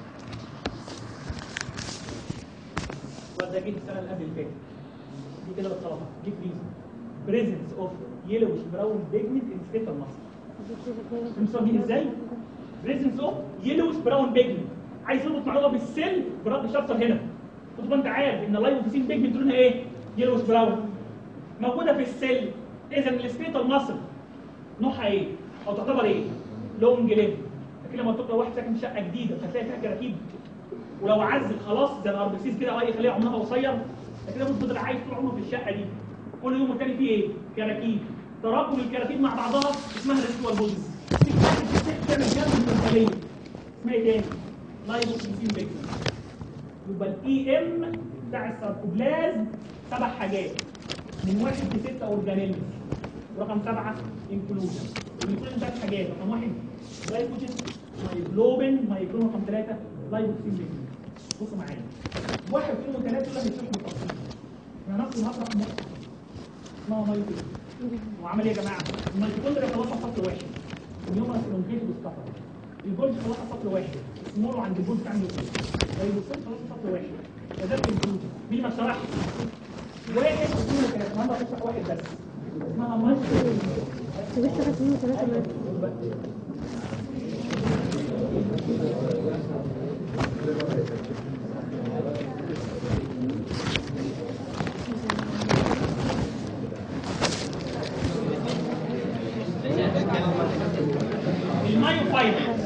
وده جه السنه اللي قبل اللي فاتت دي كده بالطلبه دي ريزن بريزنس اوف يلوش براون بيجمنت ان سكيتال ماسل مسمين ازاي؟ بريزنس اوف يلوش براون بيجمنت عايز تربط معلومه بالسيل برد شابتر هنا كنت انت عارف ان اللايبوفيسين بيجمنت لونها ايه؟ يلوش براون موجوده في السيل اذا السكيتال ماسل نوعها ايه؟ او تعتبر ايه؟ لونج ليف لكن لما تبقى واحد ساكن شقه جديده هتلاقي فيها كراكيب ولو عزل خلاص زي الاربسيس كده او اي خليه عمرها قصير لكن ده ممكن عايش طول عمره في الشقه دي كل يوم والتاني فيه ايه؟ كراكيب تراكم الكراكيب مع بعضها اسمها ريسيوال بوديز تعمل جنب من الخليه اسمها ايه تاني؟ لايبوكسين بيكسل يبقى الاي ام بتاع الساركوبلازم سبع حاجات من واحد لستة اورجانيزم رقم سبعة انكلوجن الانكلوجن ثلاث حاجات رقم واحد جلايكوجين مايجلوبين مايجلوبين رقم ثلاثة لايبوكسين بيكسل بصوا معايا واحد اثنين وثلاثة دول هيشرحوا بالتفصيل يعني نفس المطرح مطرح اسمها مايجلوبين وعمل ايه يا جماعه؟ الميتوكوندريا خلصها سطر واحد النيومرس الونجيتد والسكفر الجولج خلصها سطر واحد اسمه عند الجولج عنده ايه؟ الريبوسوم خلصها سطر واحد فده الانكلوجن مين ما شرحش؟ واحد اثنين وثلاثه النهارده هتشرح واحد بس اسمها مايكرو لسه اثنين وثلاثة بس المايو فايبر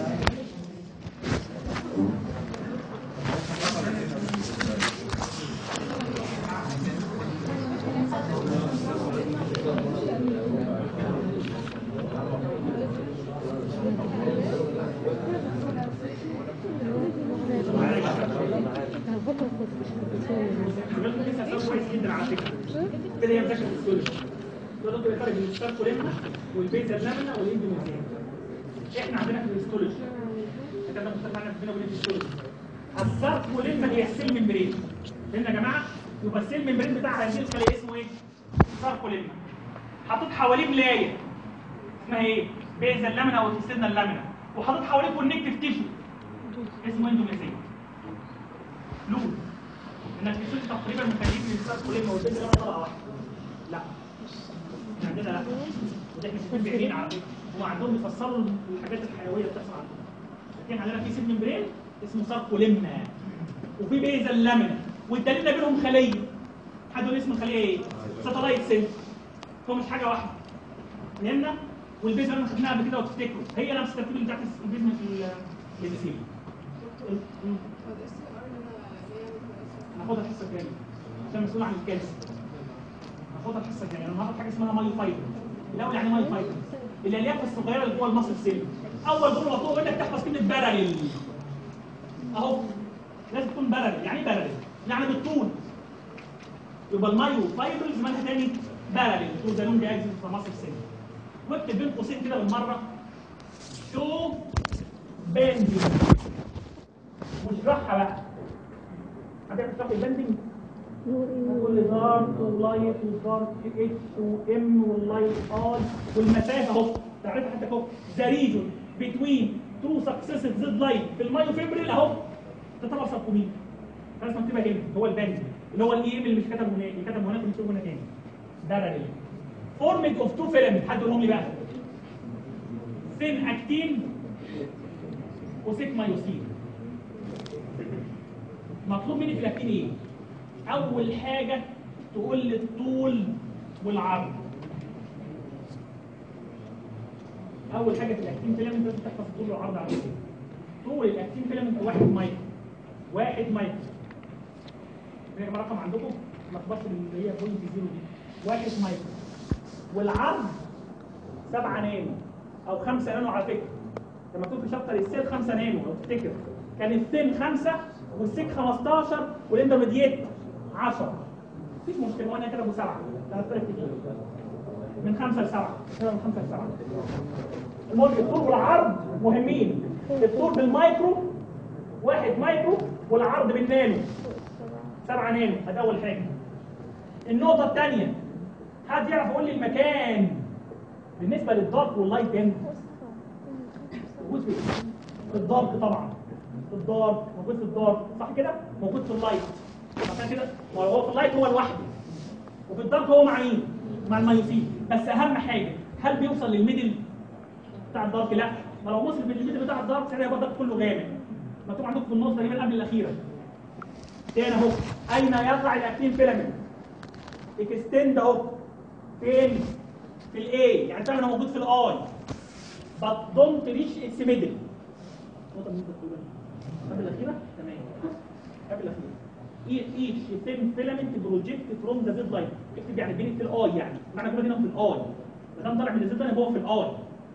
انا بفكر في الراجل لسه هتلاقيه كويس جدا على فكره كده هي مذاكره السيولوجي ده دكتور الفرق بين الساركوليما والبيزا لامنا والاندوميزيان احنا عندنا في الهيستولوجي كده ده مختلف عننا بينا وبين الهيستولوجي الساركوليما هي السيل ممبرين فهمنا يا جماعه يبقى السيل ممبرين بتاع هذه الخليه اسمه ايه؟ ساركوليما حطيت حواليه ملايه اسمها ايه؟ بيزا اللامنا او تستنى اللامنا وحاطط حواليه كونكتيف تيشو اسمه اندوميزيت لود انك تشوف تقريبا مخليك من الساس كلهم موجودين غير طبقه واحده لا إحنا عندنا لا وده احنا شايفين بعينين على فكره هم عندهم بيفسروا الحاجات الحيويه اللي بتحصل عندهم لكن عندنا في سيل ممبرين اسمه ساركوليمنا وفي بيزا اللامنا والدليل بينهم خليه حد يقول اسم الخليه ايه؟ ساتلايت سيل هو مش حاجه واحده فهمنا؟ والبيزا اللي خدناها قبل كده وتفتكروا هي نفس الترتيب اللي بتاعت البيزا في البيزا هاخدها الحصه الجايه عشان مسؤول عن الكالسيوم هاخدها الحصه الجايه انا هاخد حاجه اسمها مايو فايبر الاول يعني مايو فايبر الالياف الصغيره اللي جوه المصل سيل اول دور مطلوب منك تحفظ كلمه بارل اهو لازم تكون بارل يعني ايه بارل يعني بالطول يبقى المايو فايبرز مالها تاني بارل طول ده لون جاهز في مصل سيل واكتب بين قوسين كده بالمره شو بيندنج واشرحها بقى هتعرف تشرح البندنج كل دارك ولايت ودارك اتش وام واللايت اي والمسافه اهو تعرفها حتى اهو ذا ريجون بتوين تو سكسيسيف زد لاين في المايو فيبريل اهو ده طبعا سبكومين لازم تبقى هنا هو البندنج اللي هو الاي ام اللي مش كتبه هناك اللي كتبه هناك ونكتبه هنا تاني ده ريلي فورمينج اوف تو فيلامنت حد يقولهم لي بقى سين اكتين وسيك مايوسين مطلوب مني في الاكتين ايه؟ اول حاجه تقول لي الطول والعرض اول حاجه في الاكتين فيلامنت لازم تحفظ الطول والعرض على كده طول الاكتين فيلامنت واحد مايكرو واحد مايكرو ده يا جماعه رقم عندكم ما تبصش اللي هي بوينت زيرو دي واحد مايكرو والعرض 7 نانو او 5 نانو على فكره لما تكون في شابتر السيل 5 نانو لو تفتكر كان السين 5 والسيك 15 والانترميديت 10 مفيش مشكله وانا كده ابو 7 ده هتفرق كتير من 5 ل 7 كده من 5 ل 7 المهم الطول والعرض مهمين الطول بالمايكرو واحد مايكرو والعرض بالنانو 7 نانو ادي اول حاجه النقطه الثانيه حد يعرف يقول لي المكان بالنسبه للدارك واللايت اند موجود في في الدارك طبعا في الدارك موجود في الدارك صح كده موجود في اللايت عشان كده ما هو في اللايت هو لوحده وفي الدارك هو مع مين مع المايوسين بس اهم حاجه هل بيوصل للميدل بتاع الدارك لا ما لو وصل للميدل بتاع الدارك ساعتها يبقى الدارك كله غامق مكتوب عندكم في النص تقريبا قبل الاخيره تاني اهو اين يقع الاكتين فيلامنت اكستند اهو فين في الاي يعني فعلا هو موجود في الاي but don't reach its middle النقطة اللي انت بتقولها قبل الأخيرة؟ تمام قبل الأخيرة each thin filament project from the zed line اكتب يعني بين في الاي يعني معنى كده هنا في الاي ما دام طالع من الزد لاين يبقى هو في الاي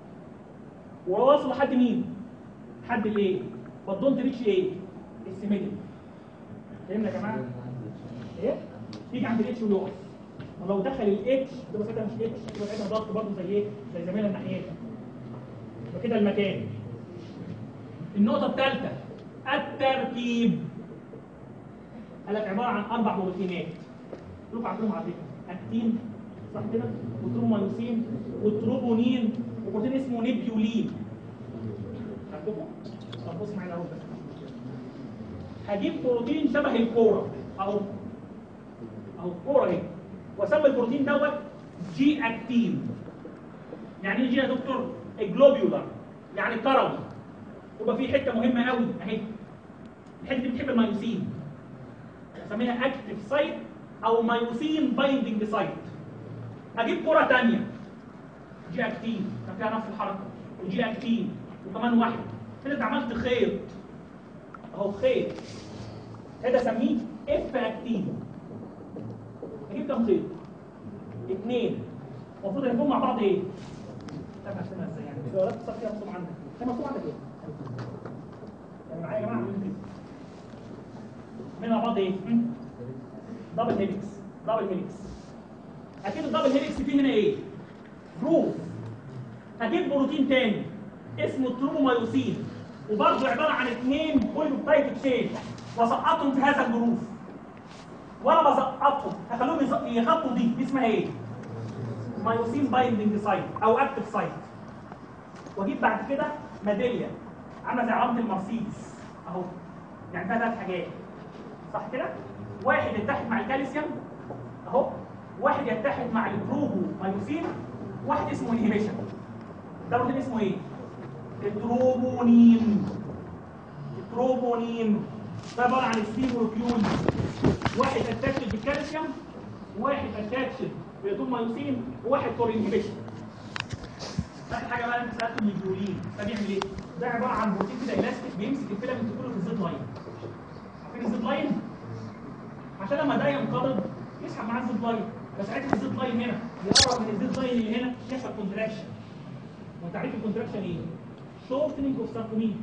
وواصل لحد مين؟ لحد الايه؟ but don't reach ايه؟ its middle فهمنا يا جماعة؟ ايه؟ يجي عند الاتش ويقف ولو دخل الاتش تبقى ساعتها مش اتش تبقى ساعتها ضغط برضه زي ايه؟ زي زميلها الناحية يبقى كده المكان النقطة الثالثة التركيب قال لك عبارة عن أربع بروتينات شوف عندهم على فكرة أكتين صح كده؟ وترومايوسين وتروبونين وبروتين اسمه نيبيولين عندكم؟ طب بص معايا اهو هجيب بروتين شبه الكورة أهو أهو الكورة أهي وأسمي البروتين دوت جي أكتين يعني ايه جي يا دكتور؟ الجلوبيولار يعني كروي يبقى في حته مهمه قوي اهي الحته دي بتحب المايوسين اسميها اكتف سايت او مايوسين بايندنج سايت اجيب كره ثانيه جي اكتين كان فيها نفس الحركه وجي اكتين وكمان واحده كده انت عملت خيط اهو خيط كده اسميه اف اكتين اجيب كام خيط؟ اثنين المفروض يكونوا مع بعض ايه؟ تعرف احسبها ازاي يعني الجوالات اتصل فيها مكتوب عندك هي مكتوب عندك ايه؟ يعني معايا يا جماعه عاملين كده منها بعض ايه؟ دبل هيليكس دبل هيليكس اكيد الدبل هيليكس فيه هنا ايه؟ جروف هجيب بروتين تاني اسمه ترومايوسين وبرضه عباره عن اثنين بوليبتايد تشين واسقطهم في هذا الجروف وانا بسقطهم هخليهم يغطوا دي دي اسمها ايه؟ مايوسين بايندنج سايت او اكتف سايت واجيب بعد كده ميداليه عامله زي علامه المرسيدس اهو يعني فيها ثلاث حاجات صح كده؟ واحد يتحد مع الكالسيوم اهو واحد يتحد مع البروبو مايوسين واحد اسمه انهيبيشن ده بروتين اسمه ايه؟ التروبونين التروبونين ده عباره عن السي مولكيول واحد اتاتشد بالكالسيوم واحد اتاتشد بيتون مايوسين وواحد فور انهيبيشن اخر حاجه بقى انت سالته الميجولين ده بيعمل ايه؟ ده عباره عن بروتين كده الاستيك بيمسك الفيلامنت كله في الزيت لاين عارفين الزيت لاين؟ عشان لما ده ينقبض يسحب معاه الزيت لاين بس عارف الزيت لاين هنا يقرب من الزيت لاين اللي هنا يحصل كونتراكشن وتعريف الكونتراكشن ايه؟ شورتنج اوف ساركومين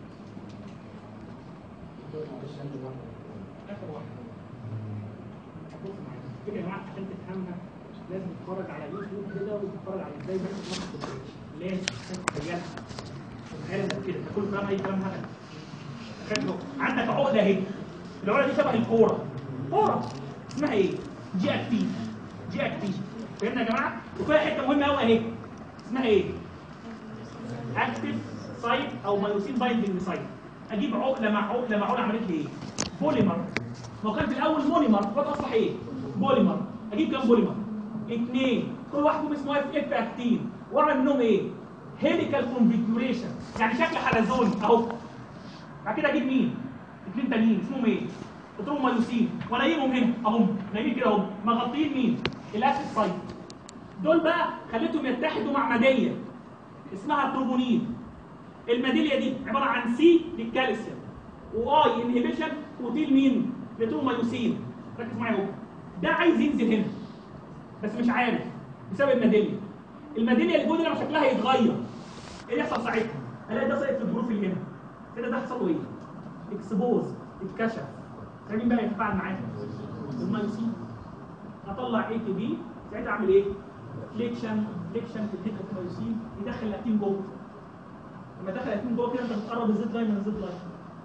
اخر واحده بص معايا كده يا جماعه عشان تفهمها لازم تتفرج على يوتيوب كده وتتفرج على ازاي بيعمل نفس الكونتراكشن لازم عشان تتخيلها تتخيل انت كده كل كلام اي كلام هبل شكله عندك عقده اهي العقده دي شبه الكوره كوره اسمها ايه؟ جي اكتيف جي اكتيف فهمنا يا جماعه؟ وفيها حته مهمه قوي اهي اسمها ايه؟ اكتيف سايت او مايوسين بايندنج سايت اجيب عقله مع عقله مع عقله عملت لي ايه؟ بوليمر هو كان في الاول مونيمر فبقى اصبح ايه؟ بوليمر اجيب كام بوليمر؟ اثنين كل واحد فيهم اسمه اف اف اكتين واعمل منهم ايه؟ هيليكال كونفيجوريشن يعني شكل حلزوني اهو بعد كده اجيب مين؟ اثنين تانيين اسمهم ايه؟ قلت مايوسين وانيمهم هنا اهم نايمين كده اهم مغطيين مين؟ الاسيد سايت دول بقى خليتهم يتحدوا مع ماديه اسمها تروبونين الميداليه دي عباره عن سي للكالسيوم واي انهبيشن وتيل مين؟ لترومايوسين ركز معايا اهو ده عايز ينزل هنا بس مش عارف بسبب الميداليه الميداليه اللي جوه دي لما شكلها يتغير ايه اللي يحصل ساعتها؟ الاقي ده سايق في الظروف اللي هنا كده ده حصل له ايه؟ اكسبوز اتكشف مين بقى يتفاعل معاه؟ المايوسين اطلع اي تي بي ساعتها اعمل ايه؟ فليكشن فليكشن في الهيد اوف مايوسين يدخل الاكتين جوه لما دخل الاكتين جوه كده انت بتقرب الزيت لاين من الزيت لاين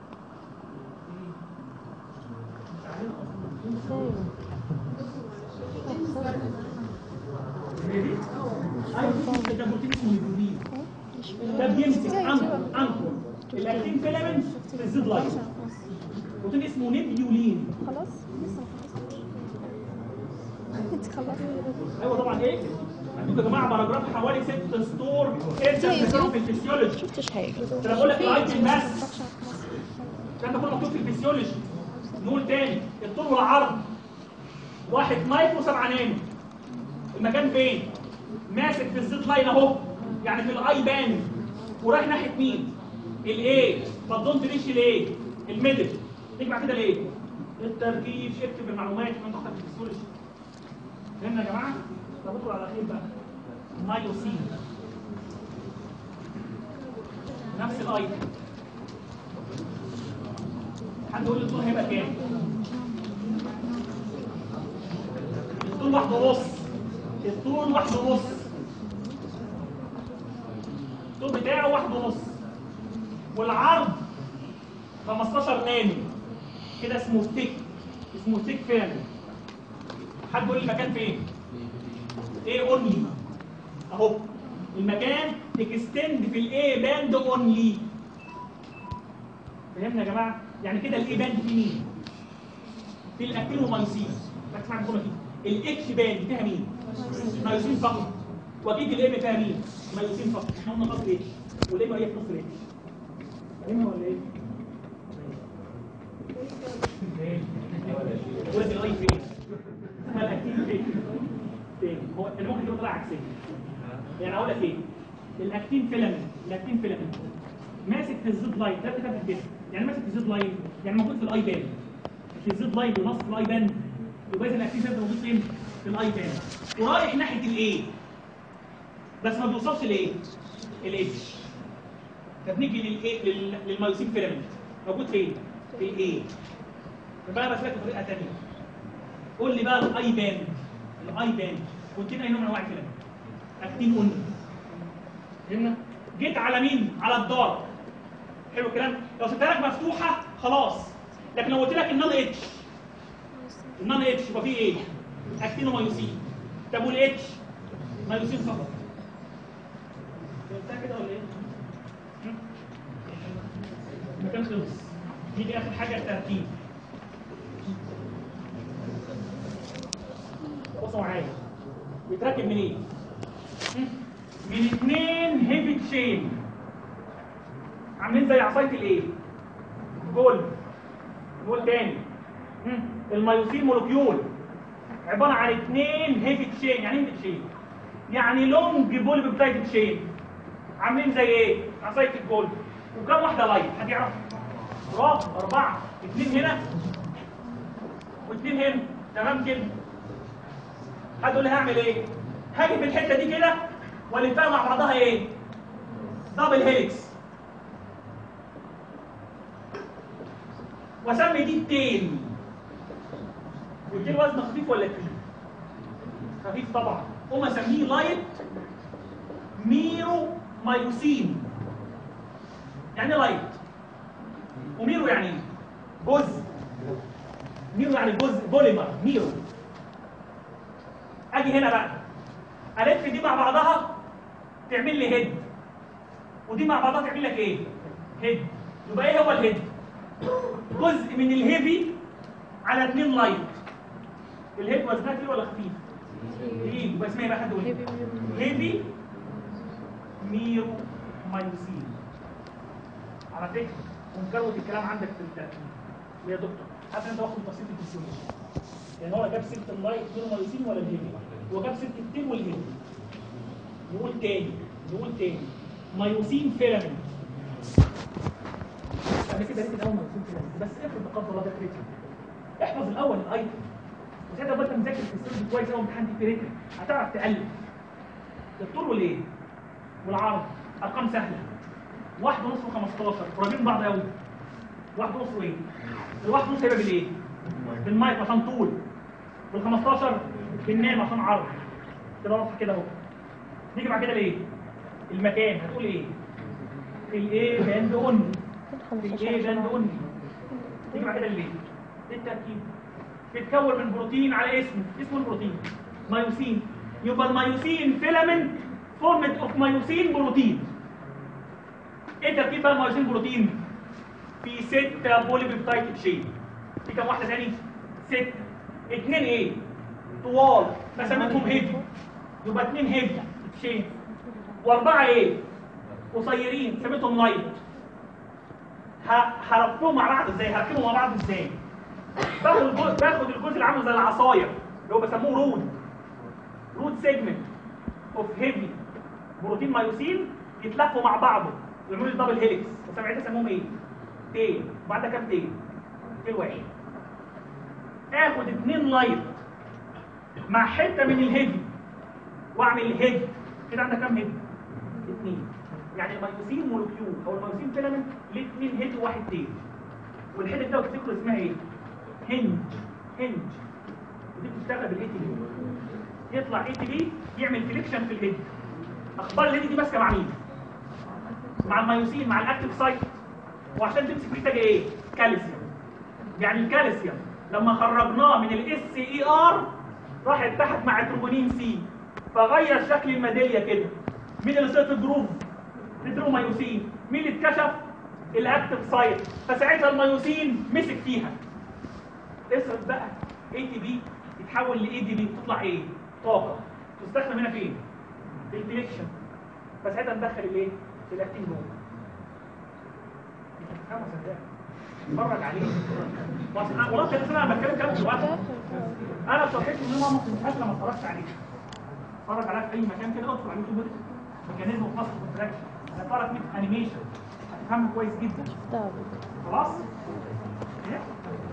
مش عارفين اصلا هي دي؟ ايوه ده بروتين اسمه نيبولين ده بيمسك انكر انكر الاكتين فيلامنت في الزيت لاين بروتين اسمه نيبيولين خلاص لسه ما انت خلصت ايوه طبعا ايه عندكم يا جماعه باراجراف حوالي ست سطور انت بتقرا في الفسيولوجي شفتش حاجه انا بقول لك الايتم بس الكلام ده كله مكتوب في الفسيولوجي نقول تاني الطول والعرض واحد مايكرو سبعة نانو المكان فين؟ ماسك في الزيت لاين اهو يعني في الاي بان ورايح ناحيه مين؟ الايه طب دونت ريش الايه؟ الميدل تيجي بعد كده الايه؟ التركيب شفت في المعلومات اللي انت في الفسيولوجي فهمنا يا جماعه؟ طب ادخل على خير بقى مايوسين نفس الايتم حد يقول لي الطول هيبقى كام؟ الطول واحد ونص الطول واحد ونص الطول بتاعه واحد ونص والعرض 15 نانو كده اسمه ثيك اسمه ثيك فعلا حد يقول لي المكان فين؟ ايه اونلي اهو المكان تكستند في الاي باند اونلي فهمنا يا جماعه يعني كده الاي باند في مين في الاكتينومايسين ركز معايا الجمله دي الاتش باند فيها مين مايوسين فقط واكيد الام فيها مين مايوسين فقط احنا قلنا فقط اتش والام هي في نص الاتش فاهمها ولا ايه ولد الاي فين الاكتين فين فين هو اللي ممكن يبقى طالع عكسيه يعني اقول لك ايه الاكتين فيلامنت الاكتين فيلامنت ماسك في الزيد لاين ده كده كده يعني ماسك في الزيد لاين يعني موجود في الاي بان في الزيد لاين ونص في الاي بان يبقى اذا الاكتين فيلامنت موجود فين في الاي بان ورايح ناحيه الايه بس ما بيوصلش لايه الاتش فبنيجي للايه لل- للمايوسين فيلامنت موجود فين في الايه يبقى انا بسالك بطريقه ثانيه قول لي بقى الاي بان الاي بان قلت لنا اي نوع من انواع الفيلامنت اكتين اون فهمنا جيت على مين على الدار حلو الكلام لو سبتها لك مفتوحه خلاص لكن لو قلت لك النون اتش النون اتش يبقى فيه ايه اكتين ومايوسين طب والاتش مايوسين فقط فهمتها كده ولا ايه المكان خلص نيجي اخر حاجه التركيب بصوا معايا بيتركب من ايه؟ من اثنين هيفي تشين عاملين زي عصايه الايه؟ جول جول تاني مم. الميوسين مولكيول عباره عن اثنين هيفي تشين يعني ايه هيفي تشين؟ يعني لونج بول بيبتايد تشين عاملين زي ايه؟ عصايه الجول وكم واحده لايت؟ حد يعرف؟ برافو اربعه اثنين هنا واثنين هنا تمام كده هتقول لي هعمل ايه؟ هاجي في الحته دي كده والفها مع بعضها ايه؟ دبل هيليكس واسمي دي التيل والتيل وزنه خفيف ولا تقيل؟ خفيف طبعا قوم اسميه لايت ميرو مايوسين يعني ايه لايت وميرو يعني ايه؟ جزء ميرو يعني جزء بوليمر ميرو اجي هنا بقى الف دي مع بعضها تعمل لي هيد ودي مع بعضها تعمل لك ايه هيد يبقى ايه هو الهيد جزء من الهيفي على اتنين لايت الهيد وزنها تقيل ولا خفيف تقيل يبقى اسمها ايه بقى حد يقول لي؟ هيفي ميرو مايوسين على فكره ونكروت الكلام عندك في التركيب يا دكتور حاسس انت واخد تفصيل في الفسيولوجي يعني هو جاب سيره اللايت ميرو مايوسين ولا الهيفي هو جاب سيره التين والهيفي نقول تاني نقول تاني مايوسين فيلامنت قبل كده ريت الاول مايوسين فيلامنت بس افرض لا قدر الله ده كريتيكال احفظ الاول الايتم وساعتها بقى انت مذاكر في السيرج كويس قوي امتحان في ريتم هتعرف تالف الطول والايه والعرض ارقام سهله واحد ونص و15 قريبين من بعض قوي واحد ونص وايه الواحد ونص هيبقى بالايه بالمايك عشان طول وال15 بالنام عشان عرض كده واضح كده اهو نيجي بعد كده لايه المكان هتقول ايه الايه باند اون الايه باند اون نيجي بعد كده ليه ايه التركيب بيتكون من بروتين على اسمه اسمه البروتين مايوسين يبقى المايوسين فيلامنت فورمت اوف مايوسين بروتين ايه تركيب بقى المايوسين بروتين في ستة بولي بيبتايد تشين في كام واحدة تاني ستة اتنين ايه طوال فسميتهم هيفي يبقى اتنين هيفي تشين واربعة ايه قصيرين سميتهم لايت هربطهم مع بعض ازاي هركبهم مع بعض ازاي باخد الجزء باخد الجزء اللي عامل زي العصايه اللي هو بيسموه رود رود سيجمنت اوف هيفي بروتين مايوسين يتلفوا مع بعضه ويعملوا لي دبل هيليكس وسمعتها سموهم ايه؟ تيل وبعد كام تيل؟ تيل واحد اخد اتنين لايت مع حته من الهيفي واعمل هيد كده عندك كام هيد؟ اتنين يعني المايوسين مولكيول او المايوسين فيلامنت ليه اتنين هيد وواحد تيل والحته ده بتفتكروا اسمها ايه؟ هنج هنج ودي بتشتغل بالاي تي بي يطلع اي تي بي يعمل فليكشن في الهيد اخبار الهيد دي ماسكه مع مين؟ مع المايوسين مع الاكتيف سايت وعشان تمسك محتاجه ايه؟ كالسيوم يعني الكالسيوم لما خرجناه من الاس اي ار راح اتحد مع التروبونين سي فغير شكل الميداليه كده مين اللي صيت الجروف؟ الترومايوسين مين اللي اتكشف؟ الاكتيف سايت فساعتها المايوسين مسك فيها اصرف بقى اي تي بي يتحول لاي دي بي تطلع ايه؟ طاقه تستخدم هنا فين؟ في الفليكشن فساعتها ندخل الايه؟ الاكتين جوه فاهمه صدقني اتفرج عليه بس والله كان انا بتكلم كلام دلوقتي انا صحيت ان انا ما كنتش ما اتفرجت عليه اتفرج عليها في اي مكان كده ادخل على اليوتيوب ميكانيزم اوف ماسل كونتراكشن هتعرف من انيميشن هتفهمه كويس جدا خلاص إيه؟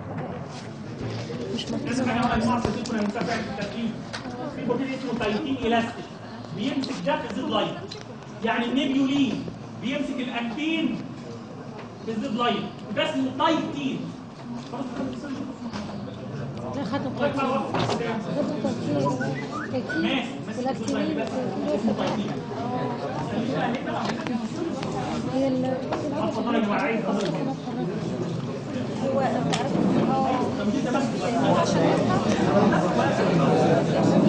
مش لازم حاجه بقى المعصر دي كنا بنتابع في التركيب في بروتين اسمه تايتين الاستيك بيمسك ده في الزيت لاين يعني النيبيولين بيمسك الاكتين في الزيت لاين وده اسمه تايتين خلاص لا خدوا لغايه ما تركيب الوقت قدام. خدوا تركيب تركيب ماشي ماسك الزيت لاين بس اسمه تايتين هي ال اتفضل يا جماعه عايز اقول هو تعرف اه طب دي ده بس عشان نفهم